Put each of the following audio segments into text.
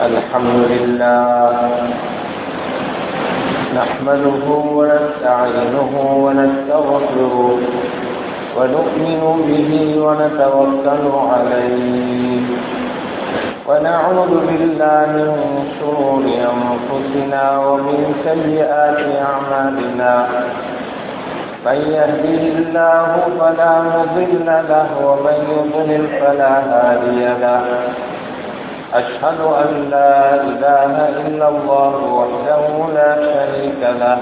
الحمد لله نحمده ونستعينه ونستغفره ونؤمن به ونتوكل عليه ونعوذ بالله من شرور أنفسنا ومن سيئات أعمالنا من يهده الله فلا مضل له ومن يضلل فلا هادي له أشهد أن لا إله إلا الله وحده لا شريك له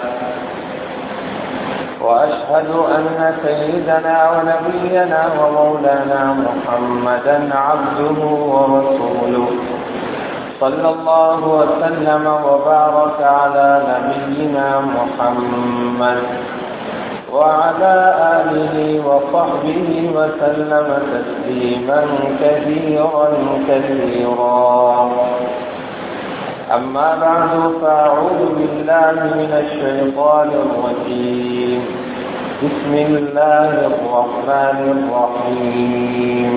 وأشهد أن سيدنا ونبينا ومولانا محمدا عبده ورسوله صلى الله وسلم وبارك على نبينا محمد وعلى آله وصحبه وسلم تسليما كثيرا كثيرا أما بعد فأعوذ بالله من الشيطان الرجيم بسم الله الرحمن الرحيم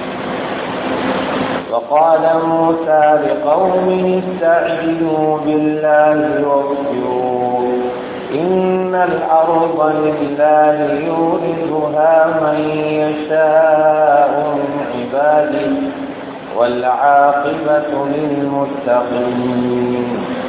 وقال موسى لقومه استعينوا بالله واصبروا إن الأرض لله يورثها من يشاء من عباده والعاقبة للمتقين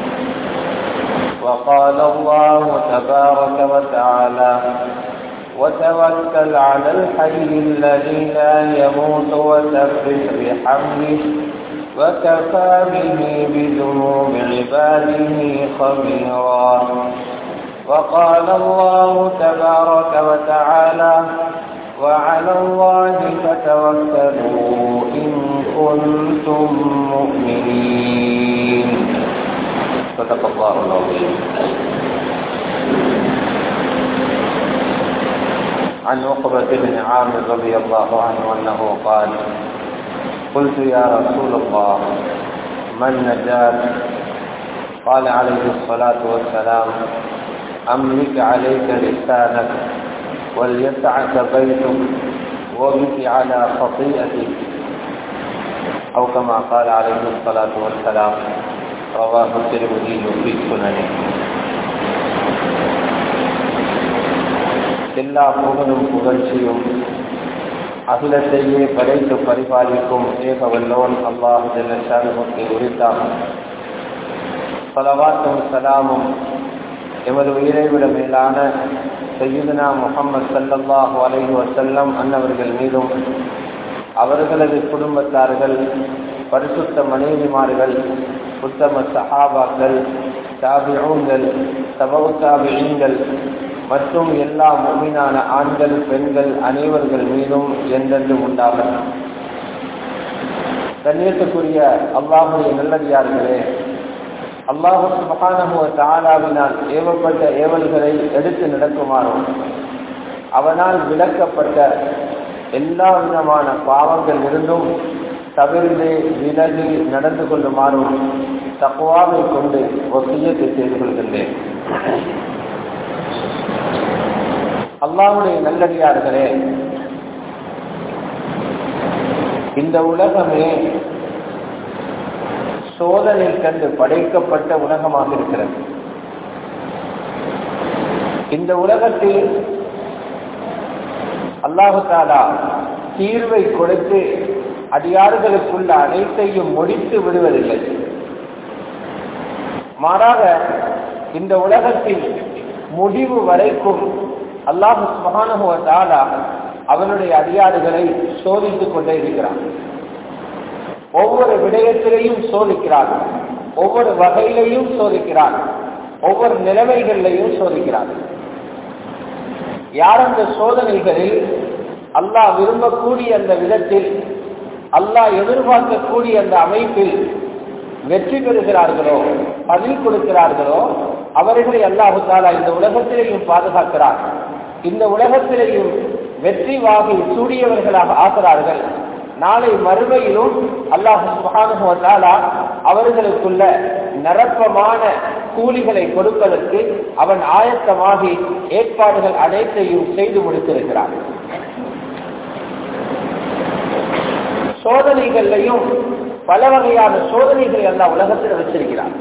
وقال الله تبارك وتعالى وتوكل على الحي الذي لا يموت وسبح بحمده وكفى به بذنوب عباده خبيرا وقال الله تبارك وتعالى وعلى الله فتوكلوا إن كنتم مؤمنين صدق الله العظيم عن عقبة بن عامر رضي الله عنه أنه قال قلت يا رسول الله ما النجاة قال عليه الصلاة والسلام أملك عليك لسانك وليسعك بيتك وبك على خطيئتك أو كما قال عليه الصلاة والسلام رواه الترمذي في سننه எல்லா புகழும் புகழ்ச்சியும் அகிலத்தையே படைத்து பரிபாலிக்கும் ஏக வல்லவன் அல்லாஹ் ஜல்லஷானுக்கு உரித்தாகும் பலவாத்தும் சலாமும் எமது உயிரை விட மேலான சையுதனா முகமது சல்லல்லாஹு அலைஹி வசல்லம் அன்னவர்கள் மீதும் அவர்களது குடும்பத்தார்கள் பரிசுத்த மனைவிமார்கள் உத்தம சஹாபாக்கள் தாபிஊங்கள் சபவு தாபியங்கள் மற்றும் எல்லா முழுமையான ஆண்கள் பெண்கள் அனைவர்கள் மீதும் என்றென்றும் உண்டாக கண்ணியத்துக்குரிய அல்லாஹுடைய நல்லடியார்களே அல்லாஹு சுபகானமுவ தாலாவினால் ஏவப்பட்ட ஏவல்களை எடுத்து நடக்குமாறும் அவனால் விளக்கப்பட்ட எல்லா விதமான பாவங்கள் இருந்தும் தவிர்ந்து விலகி நடந்து கொள்ளுமாறும் தக்குவாவை கொண்டு ஒசியத்தை செய்து கொள்கின்றேன் அல்லாவுடைய நல்லடியார்களே இந்த உலகமே சோதனை கண்டு படைக்கப்பட்ட உலகமாக இருக்கிறது இந்த உலகத்தில் அல்லாஹு தாலா தீர்வை கொடுத்து அடியார்களுக்குள்ள அனைத்தையும் முடித்து விடுவதில்லை மாறாக இந்த உலகத்தில் முடிவு வரைக்கும் அல்லாஹு மகானுவ தாலா அவனுடைய அடியாறுகளை சோதித்துக் கொண்டே இருக்கிறான் ஒவ்வொரு விடயத்திலையும் சோதிக்கிறான் ஒவ்வொரு வகையிலையும் சோதிக்கிறான் ஒவ்வொரு நிலைமைகளிலையும் சோதிக்கிறான் யார் அந்த சோதனைகளில் அல்லாஹ் விரும்பக்கூடிய அந்த விதத்தில் அல்லாஹ் எதிர்பார்க்கக்கூடிய அந்த அமைப்பில் வெற்றி பெறுகிறார்களோ பதில் கொடுக்கிறார்களோ அவர்களை அல்லாஹு தாலா இந்த உலகத்திலேயும் பாதுகாக்கிறார் இந்த உலகத்திலேயும் வெற்றி வாகை சூடியவர்களாக ஆகிறார்கள் நாளை மறுமையிலும் அல்லாஹு சுகானுவத்தாலா அவர்களுக்குள்ள நிரப்பமான கூலிகளை கொடுப்பதற்கு அவன் ஆயத்தமாகி ஏற்பாடுகள் அனைத்தையும் செய்து முடித்திருக்கிறான் சோதனைகள்லையும் பல வகையான சோதனைகளை எல்லாம் உலகத்தில் வச்சிருக்கிறார்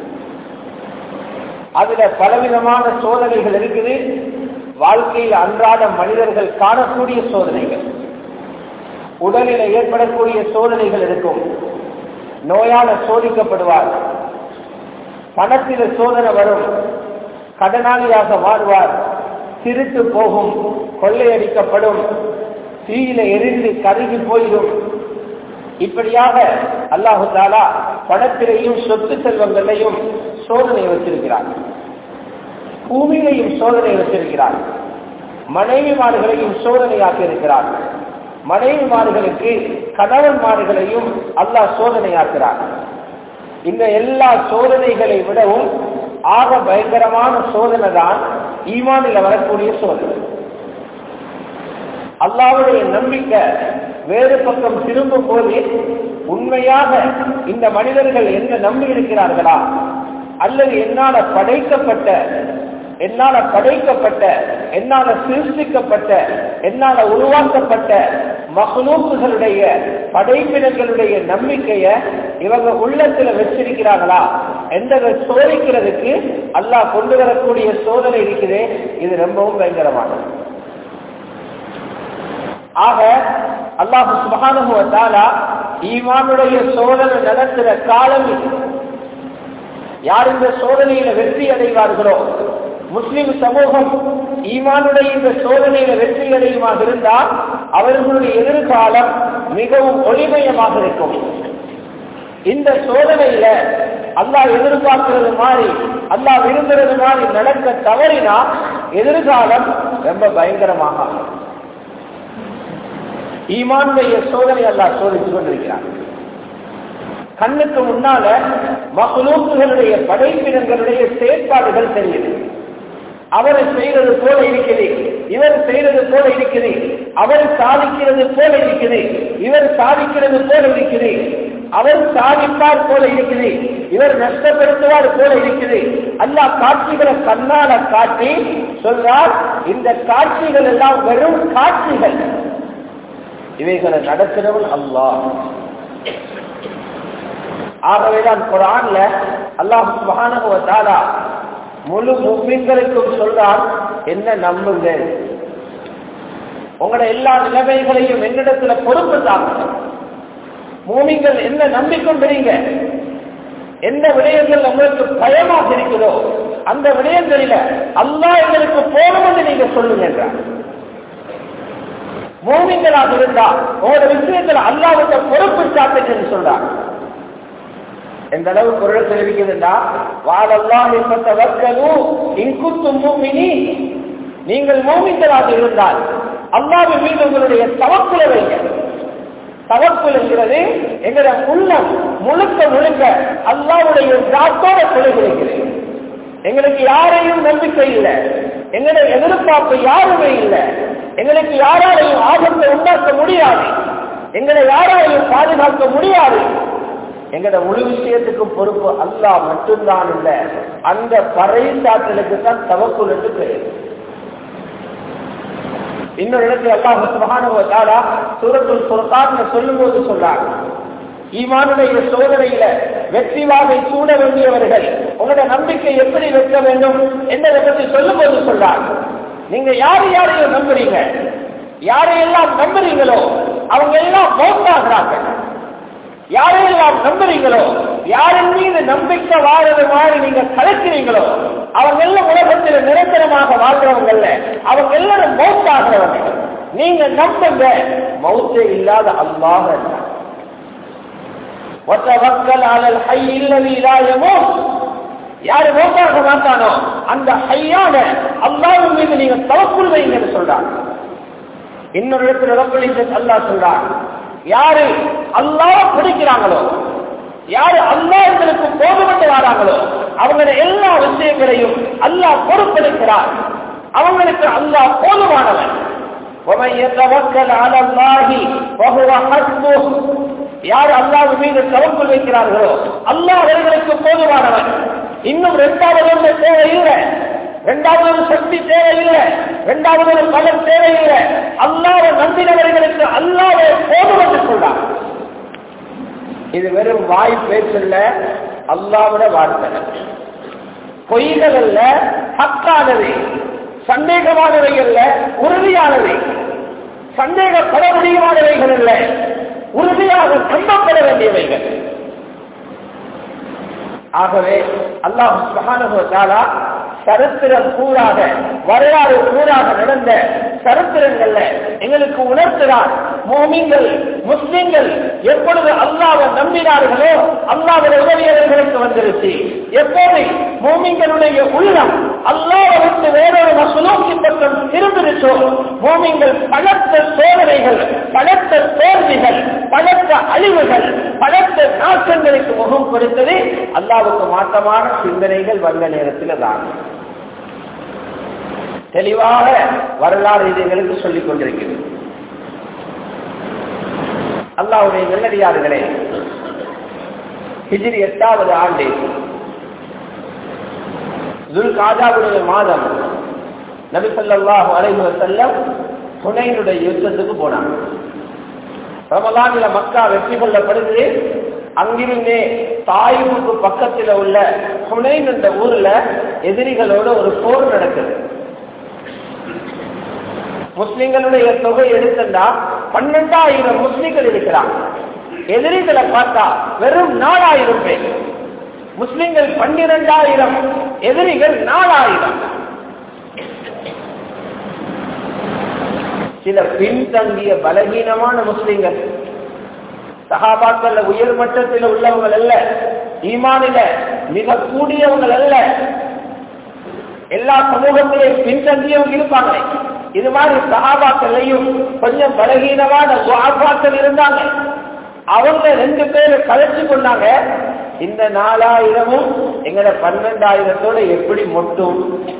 அதுல பலவிதமான சோதனைகள் இருக்குது வாழ்க்கையில் அன்றாட மனிதர்கள் காணக்கூடிய சோதனைகள் உடலில் ஏற்படக்கூடிய சோதனைகள் இருக்கும் நோயால சோதிக்கப்படுவார் பணத்தில சோதனை வரும் கடனாளியாக வாழ்வார் திருட்டு போகும் கொள்ளையடிக்கப்படும் தீயில எரிந்து கருகி போயிடும் இப்படியாக அல்லாஹு தாலா பணத்திலையும் சொத்து செல்வங்களையும் சோதனை வச்சிருக்கிறார் பூமியிலையும் சோதனை வச்சிருக்கிறார் மனைவிமார்களையும் சோதனையாக்கி இருக்கிறார் மனைவிமார்களுக்கு கணவன்மார்களையும் அல்லாஹ் சோதனையாக்குறார் இந்த எல்லா சோதனைகளை விடவும் ஆக பயங்கரமான சோதனை தான் ஈமானில் வரக்கூடிய சோதனை அல்லாவுடைய நம்பிக்கை வேறு பக்கம் திரும்பும் போது உண்மையாக இந்த மனிதர்கள் என்ன நம்பி இருக்கிறார்களா அல்லது என்னால படைக்கப்பட்ட என்னால படைக்கப்பட்ட என்னால சிருஷ்டிக்கப்பட்ட என்னால உருவாக்கப்பட்ட மகளூக்குகளுடைய படைப்பினங்களுடைய நம்பிக்கைய இவங்க உள்ளத்துல வச்சிருக்கிறாங்களா என்றதை சோதிக்கிறதுக்கு அல்லாஹ் கொண்டு வரக்கூடிய சோதனை இருக்குது இது ரொம்பவும் பயங்கரமானது ஆக அல்லாஹு சுபானுவத்தாலா ஈமானுடைய சோதனை நடத்துற காலம் இது யார் இந்த சோதனையில வெற்றி அடைவார்களோ முஸ்லிம் சமூகம் ஈமானுடைய இந்த சோதனையில வெற்றி அடையுமாக இருந்தால் அவர்களுடைய எதிர்காலம் மிகவும் ஒளிமயமாக இருக்கும் இந்த சோதனையில அல்லாஹ் எதிர்பார்க்கிறது மாதிரி அல்லாஹ் விரும்புறது மாதிரி நடக்க தவறினா எதிர்காலம் ரொம்ப பயங்கரமாக ஈமானுடைய சோதனை அல்லாஹ் சோதித்து கொண்டிருக்கிறார் கண்ணுக்கு முன்னால மகளூக்குகளுடைய படைப்பினங்களுடைய செயற்பாடுகள் தெரியுது அவர் செய்வது போல இருக்குது இவர் செய்வது போல இருக்குது அவர் சாதிக்கிறது போல இருக்குது இவர் சாதிக்கிறது போல இருக்குது அவர் சாதிப்பார் போல இருக்குது இவர் நஷ்டப்படுத்துவார் போல இருக்குது அல்லா காட்சிகளை கண்ணால காட்டி சொல்றார் இந்த காட்சிகள் எல்லாம் வெறும் காட்சிகள் இவைகளை நடக்கிறவன் அல்லாஹ் ஆகவேதான் குரான்ல அல்லாஹ் சுபானுவத்தாலா முழு முஸ்லிம்களுக்கும் சொல்றான் என்ன நம்புங்க உங்களோட எல்லா நிலைமைகளையும் என்னிடத்துல பொறுப்பு தாங்க மூமிங்கள் என்ன நம்பிக்கொண்டிருங்க எந்த விடயங்கள் உங்களுக்கு பயமாக இருக்கிறதோ அந்த விடயங்களில அல்லாஹ் எங்களுக்கு போதும் என்று நீங்க சொல்லுங்க என்றார் மூமிங்களாக இருந்தா உங்களோட விஷயத்துல அல்லாவுக்கு பொறுப்பு சாட்டுன்னு சொல்றாங்க எந்த அளவு குரல் தெரிவிக்குதுன்னா வாழல்லாஹ் வக்கலு இன்குத்தும் மூமினி நீங்கள் மூமிங்களாக இருந்தால் அல்லாவின் மீது உங்களுடைய தவக்குல வைங்க தவக்குல் என்கிறது எங்களோட உள்ளம் முழுக்க முழுக்க அல்லாவுடைய ஜாத்தோட கொலைகிறது எங்களுக்கு யாரையும் நம்பிக்கை இல்லை எங்களுடைய எதிர்பார்ப்பு யாருமே இல்லை எங்களுக்கு யாராலையும் ஆபத்தை உண்டாக்க முடியாது எங்களை யாராலையும் பாதுகாக்க முடியாது எங்கட முழு விஷயத்துக்கும் பொறுப்பு அல்லாஹ் மட்டும்தான் இல்ல அந்த பறைசாற்றலுக்கு தான் தவக்குள் என்று பெயர் இன்னொரு இடத்துல அல்லாஹ் சுபஹானுவத்தாலா சூரத்துல் சுரத்தான்னு சொல்லும் போது சொல்றாங்க ஈமானுடைய சோதனையில வெற்றி வாகை சூட வேண்டியவர்கள் உங்களோட நம்பிக்கை எப்படி வைக்க வேண்டும் என்பதை பற்றி சொல்லும் போது சொல்றாங்க நீங்க யாரு யாரையும் நம்புறீங்க யாரையெல்லாம் நம்புறீங்களோ அவங்க எல்லாம் மோட்டாகிறாங்க யாரையெல்லாம் நம்புறீங்களோ யாரின் மீது நம்பிக்கை வாழறது மாதிரி நீங்க கலக்கிறீங்களோ அவங்க எல்லாம் உலகத்தில் நிரந்தரமாக வாழ்றவங்கல்ல அவங்க எல்லாரும் மௌத்தாகிறவங்க நீங்க நம்புங்க மௌத்தே இல்லாத அல்லாஹ் ஒத்தவக்கல் அலல் ஹை இல்லவி இல்லாயமோ யாரு மௌத்தாக மாட்டானோ அந்த ஹையான அல்லாவின் மீது நீங்க தவக்குள் வைங்கன்னு சொல்றாங்க இன்னொரு இடத்துல ரப்பளித்த அல்லாஹ் சொல்றாங்க யாரு அல்லாஹ் பிடிக்கிறாங்களோ யாரு அல்லாஹங்களுக்கு போதுமட்டு வராங்களோ அவங்கள எல்லா விஷயங்களையும் அல்லாஹ் பொறுப்பெடுக்கிறார் அவங்களுக்கு அல்லாஹ் போதுமானவன் ومن يتوكل على الله وهو حسبه யார் அல்லாஹ் மீது தவக்குள் வைக்கிறார்களோ அல்லாஹ் அவர்களுக்கு போதுமானவன் இன்னும் இரண்டாவது ஒன்று தேவையில்லை இரண்டாவது ஒரு சக்தி தேவையில்லை இரண்டாவது ஒரு பலன் தேவையில்லை அல்லாத நம்பினவர்களுக்கு அல்லாத போதும் என்று சொல்றார் இது வெறும் வாய் பேச்சல்ல அல்லாவோட வார்த்தை பொய்கள் அல்ல ஹக்கானது சந்தேகமானவை அல்ல உறுதியானவை சந்தேகப்பட முடியாதவைகள் அல்ல உறுதியாக நம்பப்பட வேண்டியவைகள் ஆகவே அல்லாஹ் சுபஹானஹு சரித்திரம் கூறாக வரலாறு கூறாக நடந்த சரித்திரங்கள்ல எங்களுக்கு உணர்த்துகிறார் மோமிங்கள் முஸ்லிம்கள் எப்பொழுது அல்லாவை நம்பினார்களோ அல்லாவுடைய உதவியவர்களுக்கு வந்துருச்சு எப்போது மோமிங்களுடைய உள்ளம் அல்லாவை விட்டு வேறொரு மசுலோக்கி பக்கம் இருந்துருச்சோ மோமிங்கள் பலத்த சோதனைகள் பலத்த தோல்விகள் பலத்த அழிவுகள் பலத்த நாசங்களுக்கு முகம் கொடுத்தது அல்லாவுக்கு மாற்றமான சிந்தனைகள் வந்த நேரத்தில் தான் தெளிவாக வரலாறு இது எங்களுக்கு சொல்லிக் கொண்டிருக்கிறது அல்லாவுடைய நல்லடியார்களே ஹிஜிரி எட்டாவது ஆண்டு துல் காஜாவுடைய மாதம் நபி சொல்லாஹு அலைஹி செல்லம் துணையினுடைய யுத்தத்துக்கு போனாங்க ரமலானில மக்கா வெற்றி கொள்ளப்படுது அங்கிருந்தே தாய்வுக்கு பக்கத்தில் உள்ள ஹுனைன் என்ற ஊர்ல எதிரிகளோட ஒரு போர் நடக்குது முஸ்லிம்களுடைய தொகை எடுத்தா பன்னெண்டாயிரம் முஸ்லிம்கள் இருக்கிறாங்க எதிரிகளை பார்த்தா வெறும் நாலாயிரம் பேர் முஸ்லிம்கள் பன்னிரெண்டாயிரம் எதிரிகள் நாலாயிரம் சில பின்தங்கிய பலகீனமான முஸ்லிம்கள் சகாபாக்கள் உயர் மட்டத்தில் உள்ளவங்க அல்ல ஈமானில மிக கூடியவங்க அல்ல எல்லா சமூகத்திலையும் பின்தங்கியவங்க இருப்பாங்க இது மாதிரி சகாபாக்கள்லையும் கொஞ்சம் பலகீனமான துவாபாக்கள் இருந்தாங்க அவங்க ரெண்டு பேரும் கலைச்சு கொண்டாங்க இந்த நாலாயிரமும் எங்கட பன்னெண்டாயிரத்தோட எப்படி மொட்டும்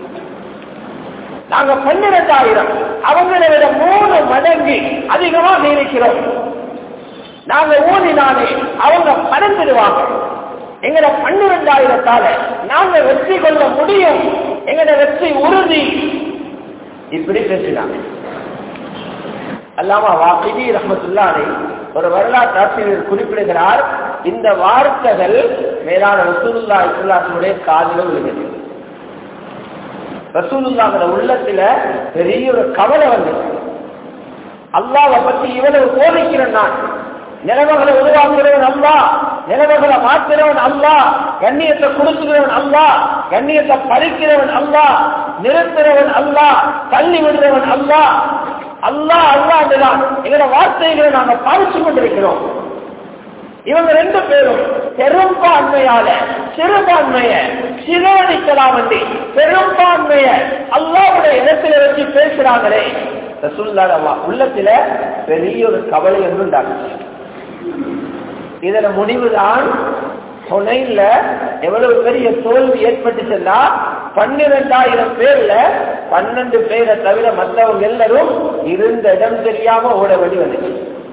நாங்க பன்னிரெண்டாயிரம் அவங்களை விட மூணு மடங்கு அதிகமாக இருக்கிறோம் நாங்க ஊதினாலே அவங்க பறந்துடுவாங்க எங்கட பன்னிரெண்டாயிரத்தால நாங்க வெற்றி கொள்ள முடியும் எங்கட வெற்றி உறுதி இப்படி பேசினாங்க அல்லாம வாக்கிதி ரஹமத்துல்லாரை ஒரு வரலாற்று ஆசிரியர் குறிப்பிடுகிறார் இந்த வார்த்தைகள் மேலான ரசூலுல்லா இஸ்லாத்தினுடைய காதில விழுகிறது ரசூலுல்லாங்கிற உள்ளத்துல பெரிய ஒரு கவலை வந்தது அல்லாவை பத்தி இவ்வளவு போதிக்கிறேன் நான் நிலவகளை உருவாக்குறவன் அல்லா நிலவகளை மாற்றுறவன் அல்லா கண்ணியத்தை கொடுக்கிறவன் அல்லா கண்ணியத்தை பறிக்கிறவன் அல்லா நிறுத்துறவன் அல்லா தள்ளி விடுறவன் அல்லா அல்லா அல்லா என்றுதான் எங்களோட வார்த்தைகளை நாங்க பாதிச்சு கொண்டிருக்கிறோம் இவங்க ரெண்டு பேரும் பெரும்பான்மையால சிறுபான்மைய சிறுவடிக்கலாம் என்று பெரும்பான்மைய அல்லாவுடைய இடத்துல வச்சு பேசுறாங்களே ரசூல்லாடவா உள்ளத்துல பெரிய ஒரு கவலை என்று உண்டாக்குச்சு இதுல முடிவுதான் துணையில எவ்வளவு பெரிய தோல்வி ஏற்பட்டுச்சுன்னா பன்னிரெண்டாயிரம் பேர்ல பன்னெண்டு பேரை தவிர மற்றவங்க எல்லாரும் இருந்த இடம் தெரியாம ஓட வேண்டி வந்துச்சு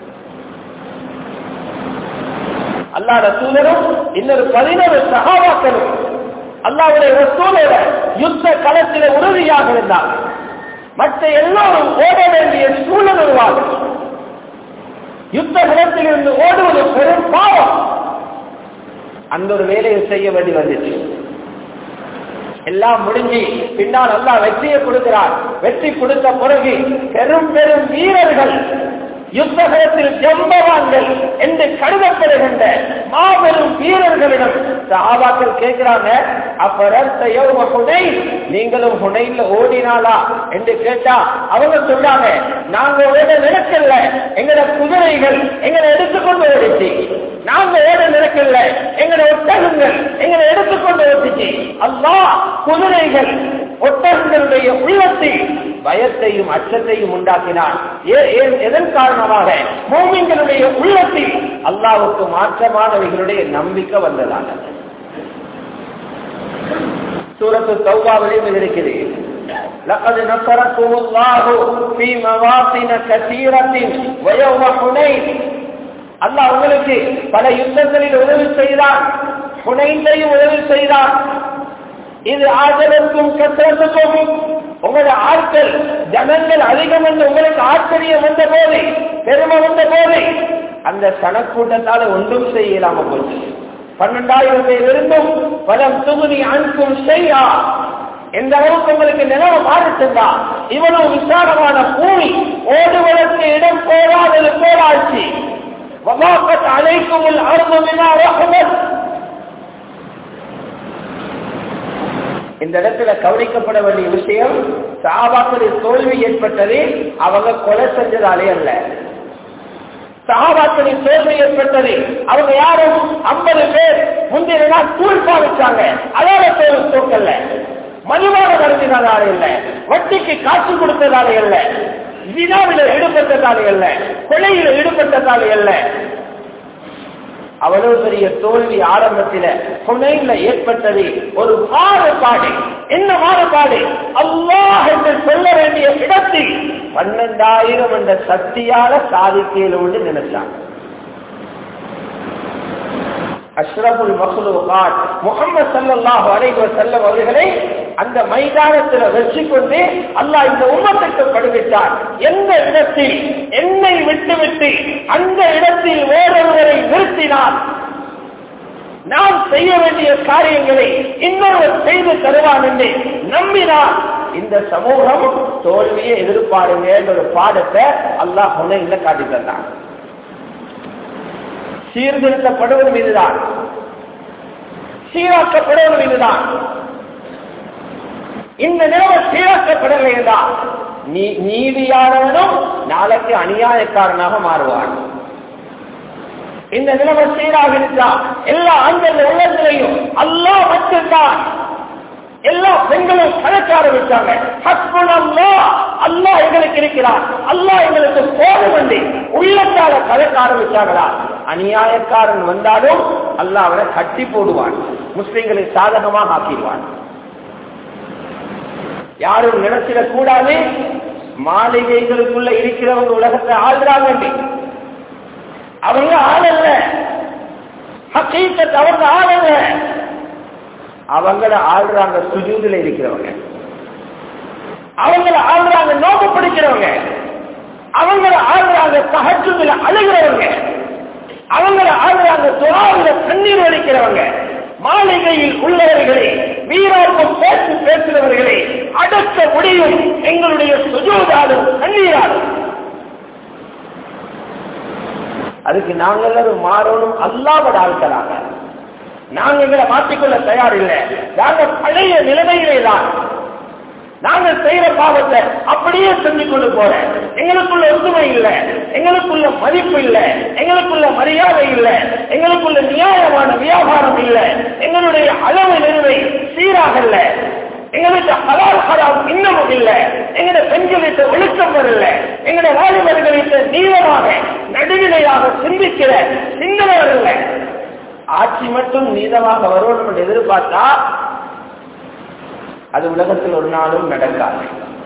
அல்லாத சூழலும் இன்னொரு பதினோரு சகாவாக்களும் அல்லாவுடைய ரசூலோட யுத்த களத்தில உறுதியாக இருந்தார் மற்ற எல்லோரும் ஓட வேண்டிய சூழல் உருவாகும் யுத்த களத்தில் இருந்து ஓடுவது பெரும் பாவம் அந்த ஒரு வேலையை செய்ய வேண்டி வந்துச்சு எல்லாம் முடிஞ்சு பின்னால் அல்லா வெற்றியை கொடுக்கிறார் வெற்றி கொடுத்த பிறகு பெரும் பெரும் வீரர்கள் யுத்தகத்தில் ஜம்பவான்கள் என்று கருதப்படுகின்ற மாபெரும் வீரர்களிடம் சஹாபாக்கள் கேட்கிறாங்க அப்ப ஹுனை நீங்களும் ஹுனைல ஓடினாலா என்று கேட்டா அவங்க சொல்றாங்க நாங்க ஓட நினைக்கல எங்கட குதிரைகள் எங்களை எடுத்துக்கொண்டு ஓடிச்சு நாங்க ஓட நினைக்கல எங்கட ஒட்டகங்கள் எங்களை எடுத்துக்கொண்டு ஓடிச்சு அல்லா குதிரைகள் ஒட்டகங்களுடைய உள்ளத்தில் பயத்தையும் அச்சத்தையும் உண்டாக்கினான் எதன் காரணமாக மோமிங்களுடைய உள்ளத்தில் அல்லாவுக்கு மாற்றமானவைகளுடைய நம்பிக்கை வந்ததாக சூரத்து தௌபாவிலையும் இருக்கிறது لقد نصركم الله في مواطن كثيرة ويوم حنين அல்லாஹ் உங்களுக்கு பல யுத்தங்களில் உதவி செய்தார் புனைந்தையும் உதவி செய்தார் இது ஆதரவுக்கும் கத்திரத்துக்கும் உங்களோட ஆட்கள் ஜனங்கள் அதிகம் என்று உங்களுக்கு ஆச்சரியம் வந்த போது பெருமை வந்த போது அந்த சனக்கூட்டத்தால ஒன்றும் செய்யலாம போச்சு பன்னெண்டாயிரம் பேர் இருந்தும் பலம் துகுதி அனுப்பும் செய்யா எந்த அளவுக்கு உங்களுக்கு நிலவ மாறிட்டுண்டா இவ்வளவு விசாலமான பூமி ஓடுவதற்கு இடம் போடாதது போராட்சி வகாக்கத் அழைக்கும் அருமையினா இந்த இடத்துல கவனிக்கப்பட வேண்டிய விஷயம் சாபாக்களின் தோல்வி ஏற்பட்டது அவங்க கொலை செஞ்சதாலே அல்ல சகாபாக்களின் தோல்வி ஏற்பட்டது அவங்க யாரும் ஐம்பது பேர் முந்தைய நாள் தூள் பாவிச்சாங்க அதால தோல்வி தோக்கல்ல மதுவாக நடத்தினதாலே இல்ல வட்டிக்கு காசு கொடுத்ததாலே அல்ல வினாவில ஈடுபட்டதாலே அல்ல கொலையில ஈடுபட்டதாலே அல்ல அவ்வளவு பெரிய தோல்வி ஆரம்பத்தில புனையில ஏற்பட்டது ஒரு மாறுபாடு என்ன மாறுபாடு அல்லாஹ் என்று சொல்ல வேண்டிய இடத்தில் பன்னெண்டாயிரம் என்ற சக்தியால சாதிக்கையில் நினைச்சாங்க அஷ்ரபுல் மஹ்லூகாத் முகமது ஸல்லல்லாஹு அலைஹி வஸல்லம் அவர்களை அந்த மைதானத்தில் வெற்றி கொண்டு அல்லாஹ் இந்த உம்மத்துக்கு படுவித்தார் எந்த இடத்தில் என்னை விட்டுவிட்டு அந்த இடத்தில் வேறொருவரை நிறுத்தினார் நாம் செய்ய வேண்டிய காரியங்களை இன்னொருவர் செய்து தருவான் என்று நம்பினார் இந்த சமூகம் தோல்வியை எதிர்பாருங்க என்ற ஒரு பாடத்தை அல்லாஹ் முன்னையில காட்டி தந்தான் சீர்திருத்தப்படுவதும் இதுதான் சீராக்கப்படுவதும் இதுதான் இந்த நிலைமை சீராக்கப்படவில்லை என்றால் நீ நீதியானவனும் நாளைக்கு அநியாயக்காரனாக மாறுவான் இந்த நிலைமை சீராக இருந்தா எல்லா ஆண்கள் உள்ளத்திலையும் அல்லா மட்டும்தான் எல்லா பெண்களும் கணக்க ஆரம்பிச்சாங்க அல்லா எங்களுக்கு இருக்கிறார் அல்லா எங்களுக்கு போதும் என்று உள்ளத்தால கலக்க ஆரம்பிச்சாங்களா அநியாயக்காரன் வந்தாலும் அல்லா அவனை கட்டி போடுவான் முஸ்லிம்களை சாதகமாக ஆக்கிடுவான் யாரும் நினைச்சிடக் கூடாது மாளிகைகளுக்குள்ள இருக்கிறவங்க உலகத்தை ஆள்றாங்க அவங்க ஆளல்ல ஹக்கீக்கத் அவங்க ஆளல்ல அவங்கள ஆள்றாங்க சுஜூதுல இருக்கிறவங்க அவங்கள ஆள்றாங்க நோக்கு பிடிக்கிறவங்க அவங்கள ஆள்றாங்க சகஜுல அழுகிறவங்க அவங்கள ஆள்றாங்க துறாவில தண்ணீர் அடிக்கிறவங்க மாளிகையில் உள்ளவர்களே வீரார்க்கும் பேச்சு பேசுகிறவர்களே அடக்க முடியும் எங்களுடைய சுஜூதாலும் கண்ணீராலும் அதுக்கு நாங்கள் எல்லாரும் மாறணும் அல்லாம ஆட்களாக நாங்க எங்களை மாற்றிக்கொள்ள தயார் இல்லை நாங்க பழைய நிலைமையிலே தான் நாங்கள் செய்யற பாவத்தை அப்படியே செஞ்சு கொண்டு போற எங்களுக்குள்ள ஒற்றுமை இல்லை எங்களுக்குள்ள மதிப்பு இல்லை எங்களுக்குள்ள மரியாதை இல்லை எங்களுக்குள்ள நியாயமான வியாபாரம் இல்லை எங்களுடைய அளவு நிறுவை சீராக இல்லை எங்களுக்கு ஹலால் ஹராம் இன்னமும் இல்லை எங்களுடைய பெண்களுக்கு ஒழுக்கம் வரல எங்களுடைய வாலிபர்களுக்கு நீளமாக நடுநிலையாக சிந்திக்கிற சிந்தனை வரல ஆட்சி மட்டும் நீதமாக வரும் என்று எதிர்பார்த்தா அது உலகத்தில் ஒரு நாளும் நடக்காது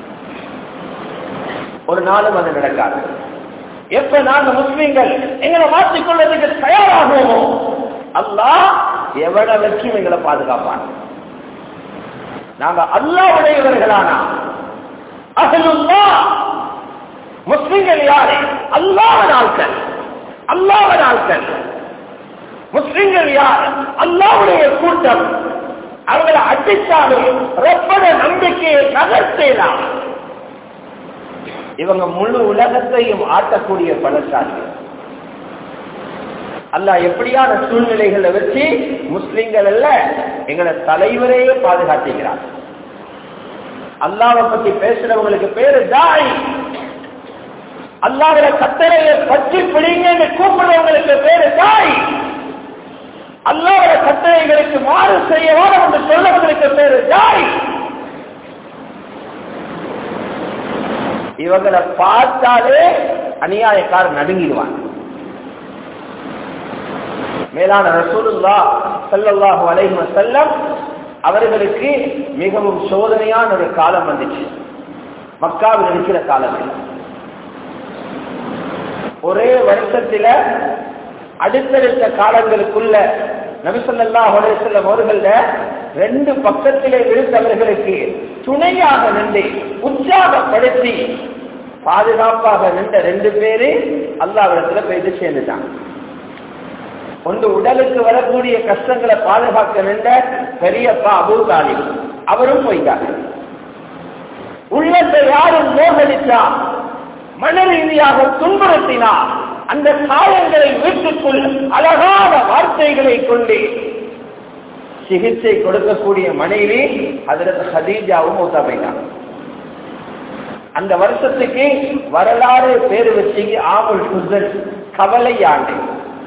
ஒரு நாளும் அது நடக்காது எப்ப நாங்க முஸ்லீம்கள் எங்களை மாற்றிக்கொள்வதற்கு தயாராகுவோமோ அல்லாஹ் எவ்வளவு வச்சும் எங்களை பாதுகாப்பான் நாங்க அல்லாஹ் உடையவர்களானா அகலுல்லா முஸ்லிம்கள் யாரு அல்லாஹ் நாட்கள் அல்லாஹ் நாட்கள் முஸ்லிம்கள் யார் அல்லாவுடைய கூட்டம் அவங்களை அடித்தாலும் ரொப்பட நம்பிக்கையை நகர்த்தலாம் இவங்க முழு உலகத்தையும் ஆட்டக்கூடிய பலசாலி அல்ல எப்படியான சூழ்நிலைகளை வச்சு முஸ்லிம்கள் அல்ல எங்களை தலைவரையே பாதுகாத்துகிறார் அல்லாவை பத்தி பேசுறவங்களுக்கு பேரு தாய் அல்லாவிட கத்தரையை பற்றி பிடிங்க கூப்பிடுறவங்களுக்கு பேரு தாய் அல்லாவோட கட்டளைகளுக்கு மாறு செய்ய வேணும் என்று சொல்லவங்களுக்கு பேரு ஜாய் இவங்களை பார்த்தாலே அநியாயக்காரர் நடுங்கிடுவான் மேலான ரசூலுல்லா சல்லல்லாஹு அலைஹி வஸல்லம் அவர்களுக்கு மிகவும் சோதனையான ஒரு காலம் வந்துச்சு மக்காவில் இருக்கிற காலம் ஒரே வருஷத்துல அடுத்தடுத்த காலங்களுக்குள்ள நபிசல்லா அலுவலம் அவர்கள ரெண்டு பக்கத்திலே இருந்தவர்களுக்கு துணையாக நின்று உற்சாகப்படுத்தி பாதுகாப்பாக நின்ற ரெண்டு பேரு அல்லாவிடத்துல போயிட்டு சேர்ந்துட்டான் ஒன்று உடலுக்கு வரக்கூடிய கஷ்டங்களை பாதுகாக்க நின்ற பெரியப்பா அபு தாலிப் அவரும் போயிட்டாங்க உள்ளத்தை யாரும் மோகடித்தா மன ரீதியாக துன்புறுத்தினா அந்த காயங்களை வீட்டுக்குள் அழகான வார்த்தைகளை கொண்டு சிகிச்சை கொடுக்கக்கூடிய மனைவி அதற்கு ஹதீஜாவும் மூத்தா போயிட்டாங்க அந்த வருஷத்துக்கு வரலாறு பேரு வச்சு ஆமுல் குசல் கவலை ஆண்டு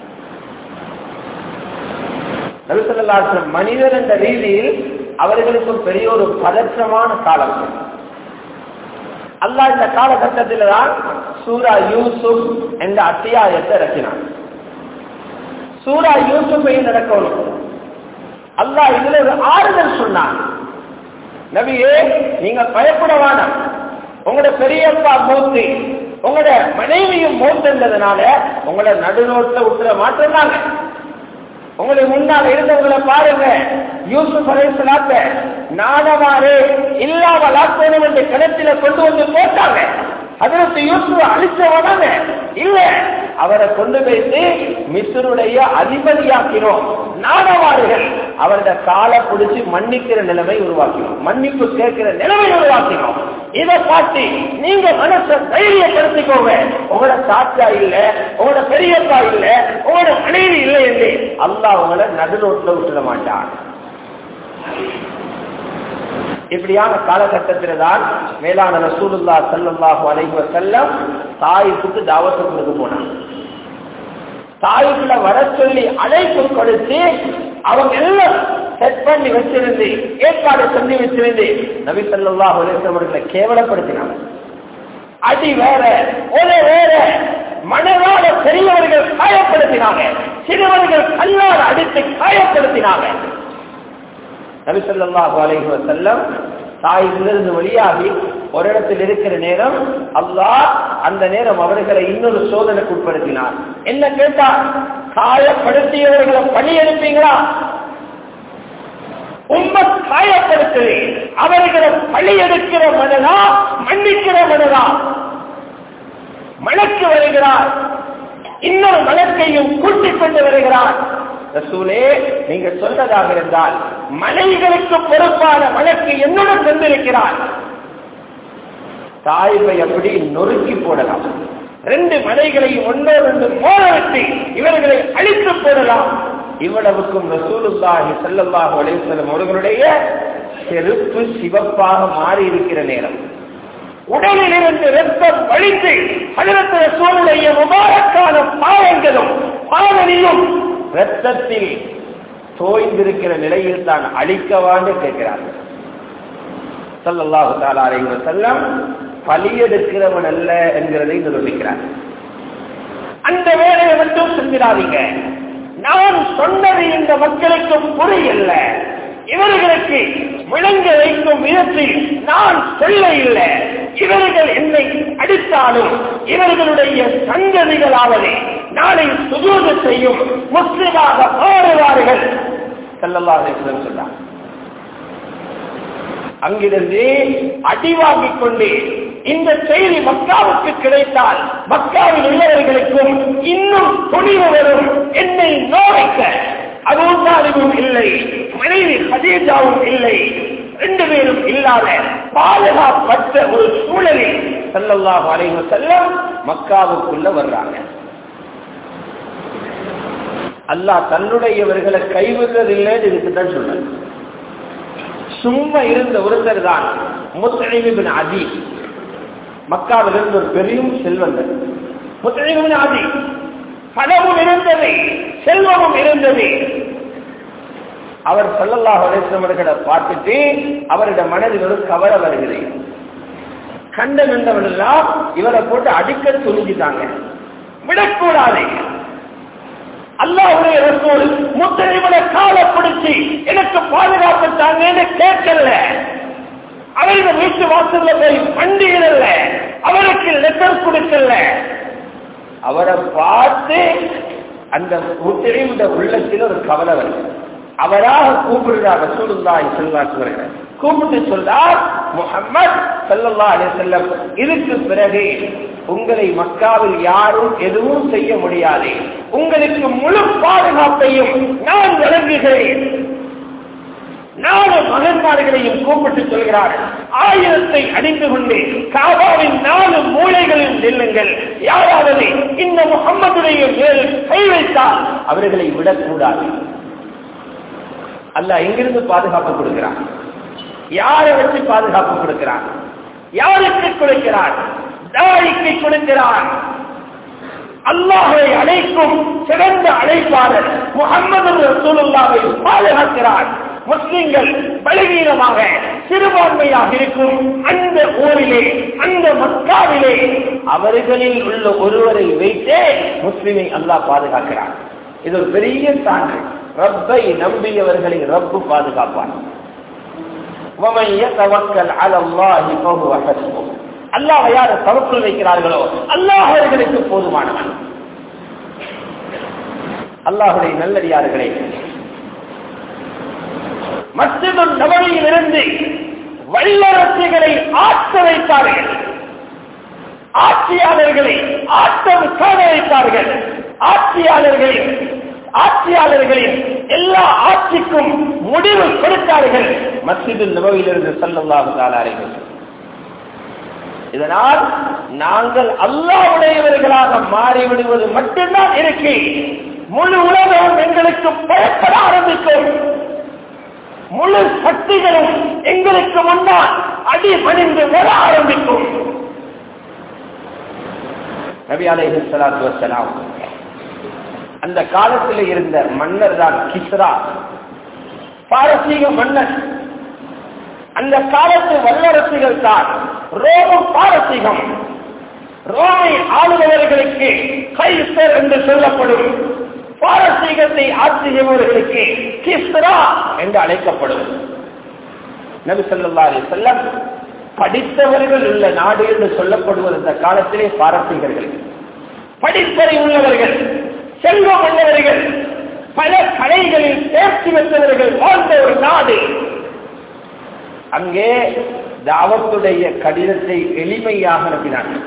நபிசல்லாசன் மனிதர் என்ற ரீதியில் அவர்களுக்கு பெரிய ஒரு பதற்றமான காலம் அல்லாஹ் இந்த காலகட்டத்தில் தான் சூரா யூசுப் என்ற அத்தியாயத்தை இறக்கினான் சூரா யூசுஃபை நடக்கணும் அல்லாஹ் இதுல ஒரு ஆறுதல் சொன்னான் நபியே நீங்க பயப்பட வேணாம் உங்களோட பெரியப்பா மூத்து உங்களோட மனைவியும் மூத்துன்றதுனால உங்களோட நடுநோட்டில் விட்டுற மாற்றம்தாங்க உங்களுக்கு முன்னால் இருந்தவங்களை பாருங்க யூசுப் அலைசலாத்த நாணவாறு இல்லாமலாக்கணும் என்று கிணத்தில கொண்டு வந்து போட்டாங்க அதற்கு யூசுப் அழிச்சவனாங்க இல்ல அவரை கொண்டு போயிட்டு மிஸ்ருடைய அதிபதியாக்கினோம் நாணவாறுகள் அவருடைய காலை பிடிச்சி மன்னிக்கிற நிலைமை உருவாக்கினோம் மன்னிப்பு கேட்கிற நிலைமை உருவாக்கினோம் இதை பார்த்து நீங்க மனசை தைரியப்படுத்திக்கோங்க உங்களோட தாத்தா இல்ல உங்களோட பெரியப்பா இல்ல உங்களோட மனைவி இல்லை என்று அல்லாஹ் உங்களை நடுரோட்டில் விட்டுட மாட்டான் இப்படியான காலகட்டத்தில் தான் மேலான ரசூலுல்லா சல்லுல்லாஹு அலைஹி செல்லம் தாய்ப்புக்கு தாவத்து கொடுக்க போனான் தாய்க்குள்ள வர சொல்லி அழைப்பு கொடுத்து அவங்க எல்லாம் செட் பண்ணி வச்சிருந்து ஏற்பாடு செஞ்சு வச்சிருந்து நபி சல்லா அவர்களை கேவலப்படுத்தினாங்க அடி வேற ஒரே வேற மனதால பெரியவர்கள் காயப்படுத்தினாங்க சிறுவர்கள் கல்லால் அடித்து காயப்படுத்தினாங்க நபி சொல்லாஹு அலைஹி வசல்லம் தாயிலிருந்து வெளியாகி ஒரு இடத்தில் இருக்கிற நேரம் அல்லாஹ் அந்த நேரம் அவர்களை இன்னொரு சோதனைக்கு உட்படுத்தினார் என்ன கேட்டா காயப்படுத்தியவர்களை பணி எடுப்பீங்களா உண்மை காயப்படுத்துது அவர்களை பழி எடுக்கிற மனதா மன்னிக்கிற மனதா மலக்கு வருகிறார் இன்னொரு மலக்கையும் கூட்டிக் கொண்டு வருகிறார் ரசூலே நீங்க சொன்னதாக இருந்தால் மனைவிகளுக்கு பொறுப்பான வழக்கு என்னுடன் தந்திருக்கிறார் தாய்வை அப்படி நொறுக்கி போடலாம் ரெண்டு மனைகளையும் ஒன்னோடு மோதவிட்டு இவர்களை அழித்து போடலாம் இவ்வளவுக்கும் ரசூலுல்லாஹி ஸல்லல்லாஹு அலைஹி வஸல்லம் அவர்களுடைய செருப்பு சிவப்பாக மாறி இருக்கிற நேரம் உடலில் இருந்து ரத்தம் வழிந்து ஹஜரத் ரசூலுடைய முபாரக்கான பாவங்களும் பாவனையும் ரத்தத்தில் தோய்ந்திருக்கிற நிலையில் தான் அழிக்கவான்னு கேட்கிறார்கள் சல்லல்லாஹு தாலா அலைஹி வஸல்லம் பலியெடுக்கிறவன் அல்ல என்கிறதை நிரூபிக்கிறார் அந்த வேலையை மட்டும் செஞ்சிடாதீங்க நான் சொன்னது இந்த மக்களுக்கு புரியல இவர்களுக்கு விளங்க வைக்கும் விதத்தில் நான் சொல்ல இல்லை இவர்கள் என்னை அடித்தாலும் இவர்களுடைய சங்கதிகளாவது நாளை சுஜூது செய்யும் முஸ்லிமாக மாறுவார்கள் செல்லல்லாஹ் சொன்னார் அங்கிருந்து அடி வாங்கிக் கொண்டு இந்த செய்தி மக்காவுக்கு கிடைத்தால் மக்காவில் உள்ளவர்களுக்கும் இன்னும் துணிவு வரும் என்னை நோய்க்க அதுவும் இல்லை மனைவி ஹதீஜாவும் இல்லை ரெண்டு பேரும் இல்லாத பாதுகாப்பற்ற ஒரு சூழலில் செல்லல்லாஹ் அலைஹி செல்லம் மக்காவுக்குள்ள வர்றாங்க அல்லாஹ் தன்னுடையவர்களை கைவிடுறதில்லைன்னு இதுக்குதான் சொல்றாங்க சும்மா இருந்த ஒருத்தர் தான் முத்தழிவின் அதி மக்காவில் இருந்த ஒரு பெரும் செல்வந்தர் முத்தழிவின் அதி பணமும் இருந்தது செல்வமும் இருந்தது அவர் சொல்லல்லாஹ் அவர்களை பார்த்துட்டு அவருடைய மனதில் ஒரு கவலை வருகிறது கண்ட நின்றவன் எல்லாம் இவரை போட்டு அடிக்க துணிஞ்சிட்டாங்க விடக்கூடாது அல்லாவுடைய ரசூல் முத்தரைவனை கால பிடிச்சி எனக்கு பாதுகாப்பு தாங்கன்னு கேட்கல அவர்கள் வீட்டு வாசல்ல போய் வண்டியிடல அவருக்கு லெட்டர் கொடுக்கல அவரை பார்த்து அந்த முத்தரைவுட உள்ளத்தில் ஒரு கவலை வருது அவராக கூப்பிடுறார் ரசூலுல்லாஹி ஸல்லல்லாஹு அலைஹி கூப்பிட்டு சொல்றார் முஹம்மத் ஸல்லல்லாஹு அலைஹி வஸல்லம் இதுக்கு பிறகு உங்களை மக்காவில் யாரும் எதுவும் செய்ய முடியாது உங்களுக்கு முழு பாதுகாப்பையும் நான் வழங்குகிறேன் நாலு மகன்மார்களையும் கூப்பிட்டு சொல்கிறார்கள் ஆயிரத்தை அணிந்து கொண்டு காபாவின் நாலு மூலைகளில் நில்லுங்கள் யாராவது இந்த முகம்மதுடைய மேல் கை வைத்தால் அவர்களை விடக்கூடாது அல்ல எங்கிருந்து பாதுகாப்பு கொடுக்கிறான் யாரை வச்சு பாதுகாப்பு கொடுக்கிறான் யாருக்கு கொடுக்கிறான் தாரிக்கு கொடுக்கிறான் அல்லாஹை அழைக்கும் சிறந்த அழைப்பாளர் முகமது ரசூலுல்லாவை பாதுகாக்கிறார் முஸ்லிம்கள் பலவீனமாக சிறுபான்மையாக இருக்கும் அந்த ஊரிலே அந்த மக்காவிலே அவர்களில் உள்ள ஒருவரை வைத்தே முஸ்லிமை அல்லாஹ் பாதுகாக்கிறார் இது ஒரு பெரிய சான்று ரப்பை நம்பியவர்களை ரப்பு பாதுகாப்பான் ومن يتوكل على الله فهو حسبه அல்லாஹ் யார் தவக்குள் வைக்கிறார்களோ அல்லாஹ் அவர்களுக்கு போதுமானவன் அல்லாஹுடைய நல்லடியார்களே மஸ்ஜிது நபரியில் இருந்து வல்லரசுகளை ஆற்ற வைத்தார்கள் ஆட்சியாளர்களை ஆட்டம் காண வைத்தார்கள் ஆட்சியாளர்களின் ஆட்சியாளர்களின் எல்லா ஆட்சிக்கும் முடிவு கொடுத்தார்கள் மஸ்ஜிது நபவியிலிருந்து செல்லல்லாஹு தாலார்கள் இதனால் நாங்கள் அல்லாவுடையவர்களாக மாறிவிடுவது மட்டும்தான் இருக்கு முழு உலகம் எங்களுக்கு பயப்பட ஆரம்பிக்கும் முழு சக்திகளும் எங்களுக்கு முன்னால் அடி பணிந்து வர ஆரம்பிக்கும் நபி அலைஹி ஸலாத்து வஸலாம் அந்த காலத்தில் இருந்த மன்னர் தான் கிஸ்ரா பாரசீக மன்னர் அந்த காலத்து வல்லரசுகள் தான் ரோமம் பாரசீகம் ரோமை ஆளுபவர்களுக்கு கைசர் என்று சொல்லப்படும் பாரசீகத்தை ஆட்சி செய்பவர்களுக்கு கிஸ்ரா என்று அழைக்கப்படும் நபி சொல்லி செல்லம் படித்தவர்கள் உள்ள நாடு என்று சொல்லப்படுவது இந்த காலத்திலே பாரசீகர்கள் படிப்பறை உள்ளவர்கள் செல்வம் உள்ளவர்கள் பல கலைகளில் தேர்ச்சி பெற்றவர்கள் வாழ்ந்த ஒரு நாடு அங்கே தாவத்துடைய கடிதத்தை எளிமையாக அனுப்பினார்கள்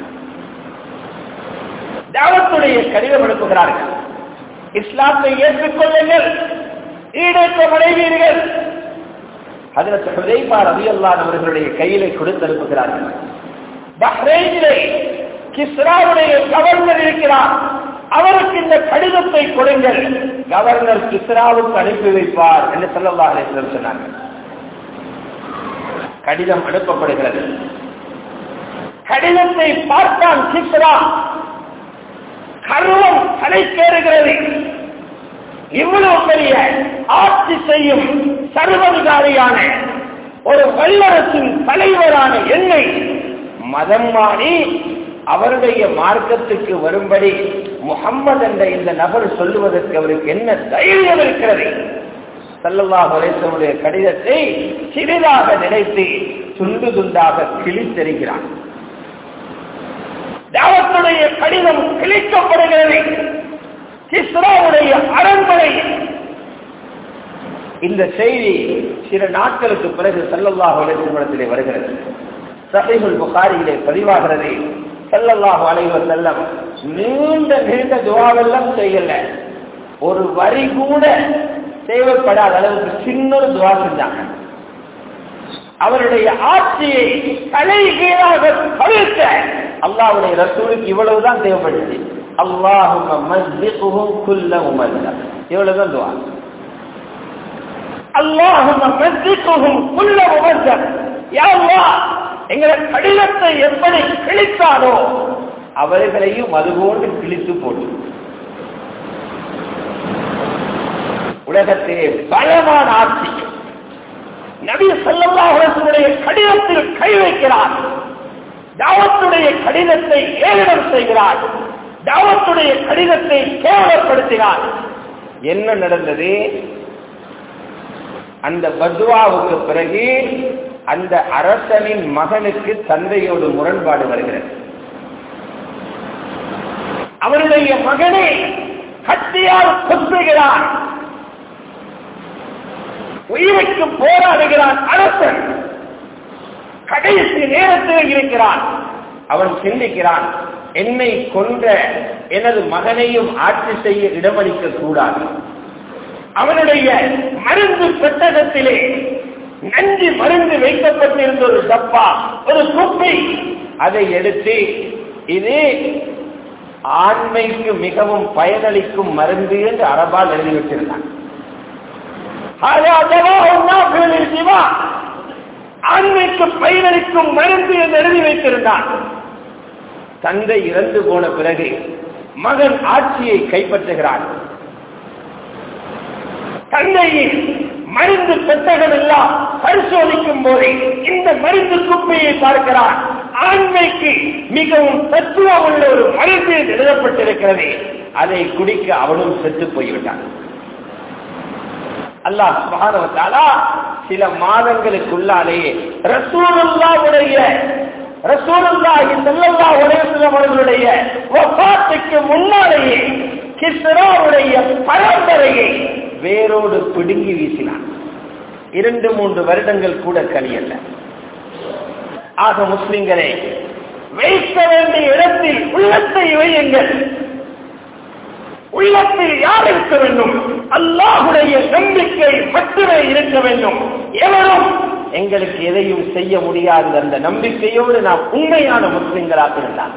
தாவத்துடைய கடிதம் அனுப்புகிறார்கள் இஸ்லாத்தை ஏற்றுக்கொள்ளுங்கள் ஈடேற்றம் அடைவீர்கள் அதில் ஹுதைபா ரபியல்லான் அவர்களுடைய கையிலே கொடுத்து அனுப்புகிறார்கள் பஹ்ரைனிலே கிஸ்ராவுடைய கவர்னர் இருக்கிறார் அவருக்கு இந்த கடிதத்தை கொடுங்கள் கவர்னர் கிஸ்ராவுக்கு அனுப்பி வைப்பார் என்று சொல்லல்லா அலிஸ்லம் சொன்னார்கள் கடிதம் அனுப்பப்படுகிறது கடிதத்தை பார்த்தான் கிஸ்ரா கருவம் தலைக்கேறுகிறது இவ்வளவு பெரிய ஆட்சி செய்யும் சர்வதிகாரியான ஒரு வல்லரசின் தலைவரான என்னை மதம் மாறி அவருடைய மார்க்கத்துக்கு வரும்படி முகம்மது என்ற இந்த நபர் சொல்லுவதற்கு அவருக்கு என்ன தைரியம் இருக்கிறது சல்லல்லா ஹுலேசனுடைய கடிதத்தை சிறிதாக நினைத்து துண்டு துண்டாக கிழித்தெறிகிறான் தாவத்துடைய கடிதம் கிழிக்கப்படுகிறது கிஸ்ராவுடைய அரண்மனை இந்த செய்தி சில நாட்களுக்கு பிறகு சல்லல்லாஹு அலைவத்திலே வருகிறது சஹீபுல் புகாரியிலே பதிவாகிறது சல்லல்லாஹு அலைவர் செல்லம் நீண்ட நீண்ட துவாவெல்லாம் செய்யல ஒரு வரி கூட தேவைப்படாத அளவுக்கு சின்ன ஒரு துவா செஞ்சாங்க அவருடைய ஆட்சியை தலைகீழாக தவிர்க்க அல்லாவுடைய ரசூலுக்கு இவ்வளவுதான் தேவைப்படுச்சு அல்லாஹும் குல்ல உமல்ல இவ்வளவுதான் துவா அல்லாஹும் குல்ல உமல்ல யாவா எங்களை கடிதத்தை எப்படி கிழித்தாரோ அவர்களையும் அதுபோன்று கிழித்து போடு உலகத்திலே பலமான ஆட்சி நபி சல்லாஹுடைய கடிதத்தில் கை வைக்கிறார் தாவத்துடைய கடிதத்தை ஏறிடம் செய்கிறார் தாவத்துடைய கடிதத்தை கேவலப்படுத்தினார் என்ன நடந்தது அந்த பத்வாவுக்கு பிறகு அந்த அரசனின் மகனுக்கு தந்தையோடு முரண்பாடு வருகிறது அவருடைய மகனை கத்தியால் கொத்துகிறார் உயிருக்கு போராடுகிறான் அரசன் கடைசி நேரத்தில் இருக்கிறான் அவன் சிந்திக்கிறான் என்னை கொன்ற எனது மகனையும் ஆட்சி செய்ய இடமளிக்க கூடாது அவனுடைய மருந்து பெட்டகத்திலே நன்றி மருந்து வைக்கப்பட்டிருந்த ஒரு டப்பா ஒரு குப்பை அதை எடுத்து இது ஆண்மைக்கு மிகவும் பயனளிக்கும் மருந்து என்று அரபால் எழுதிவிட்டிருந்தான் ஆண்மைக்கு பயனளிக்கும் மருந்து என்று எழுதி வைத்திருந்தான் தந்தை இறந்து போன பிறகு மகன் ஆட்சியை கைப்பற்றுகிறான் தந்தையின் மருந்து பெட்டகம் எல்லாம் பரிசோதிக்கும் போது இந்த மருந்து குப்பையை பார்க்கிறான் ஆண்மைக்கு மிகவும் தத்துவம் உள்ள ஒரு மருந்து எழுதப்பட்டிருக்கிறது அதை குடிக்க அவனும் செத்து போய்விட்டான் அல்லாஹ் சுபானவத்தாலா சில மாதங்களுக்குள்ளாலேயே ரசூலுல்லாவுடைய ரசூலுல்லாஹி ஸல்லல்லாஹு அலைஹி வஸல்லம் அவர்களுடைய வஃபாத்துக்கு முன்னாலேயே கிஸ்ராவுடைய பரம்பரையை வேரோடு பிடுங்கி வீசினான் இரண்டு மூன்று வருடங்கள் கூட கழியல்ல ஆக முஸ்லிம்களே வைக்க வேண்டிய இடத்தில் உள்ளத்தை வையுங்கள் உள்ளத்தில் யார் இருக்க வேண்டும் அல்லாஹுடைய நம்பிக்கை மட்டுமே இருக்க வேண்டும் எவரும் எங்களுக்கு எதையும் செய்ய முடியாது அந்த நம்பிக்கையோடு நாம் உண்மையான முஸ்லிம்களாக இருந்தால்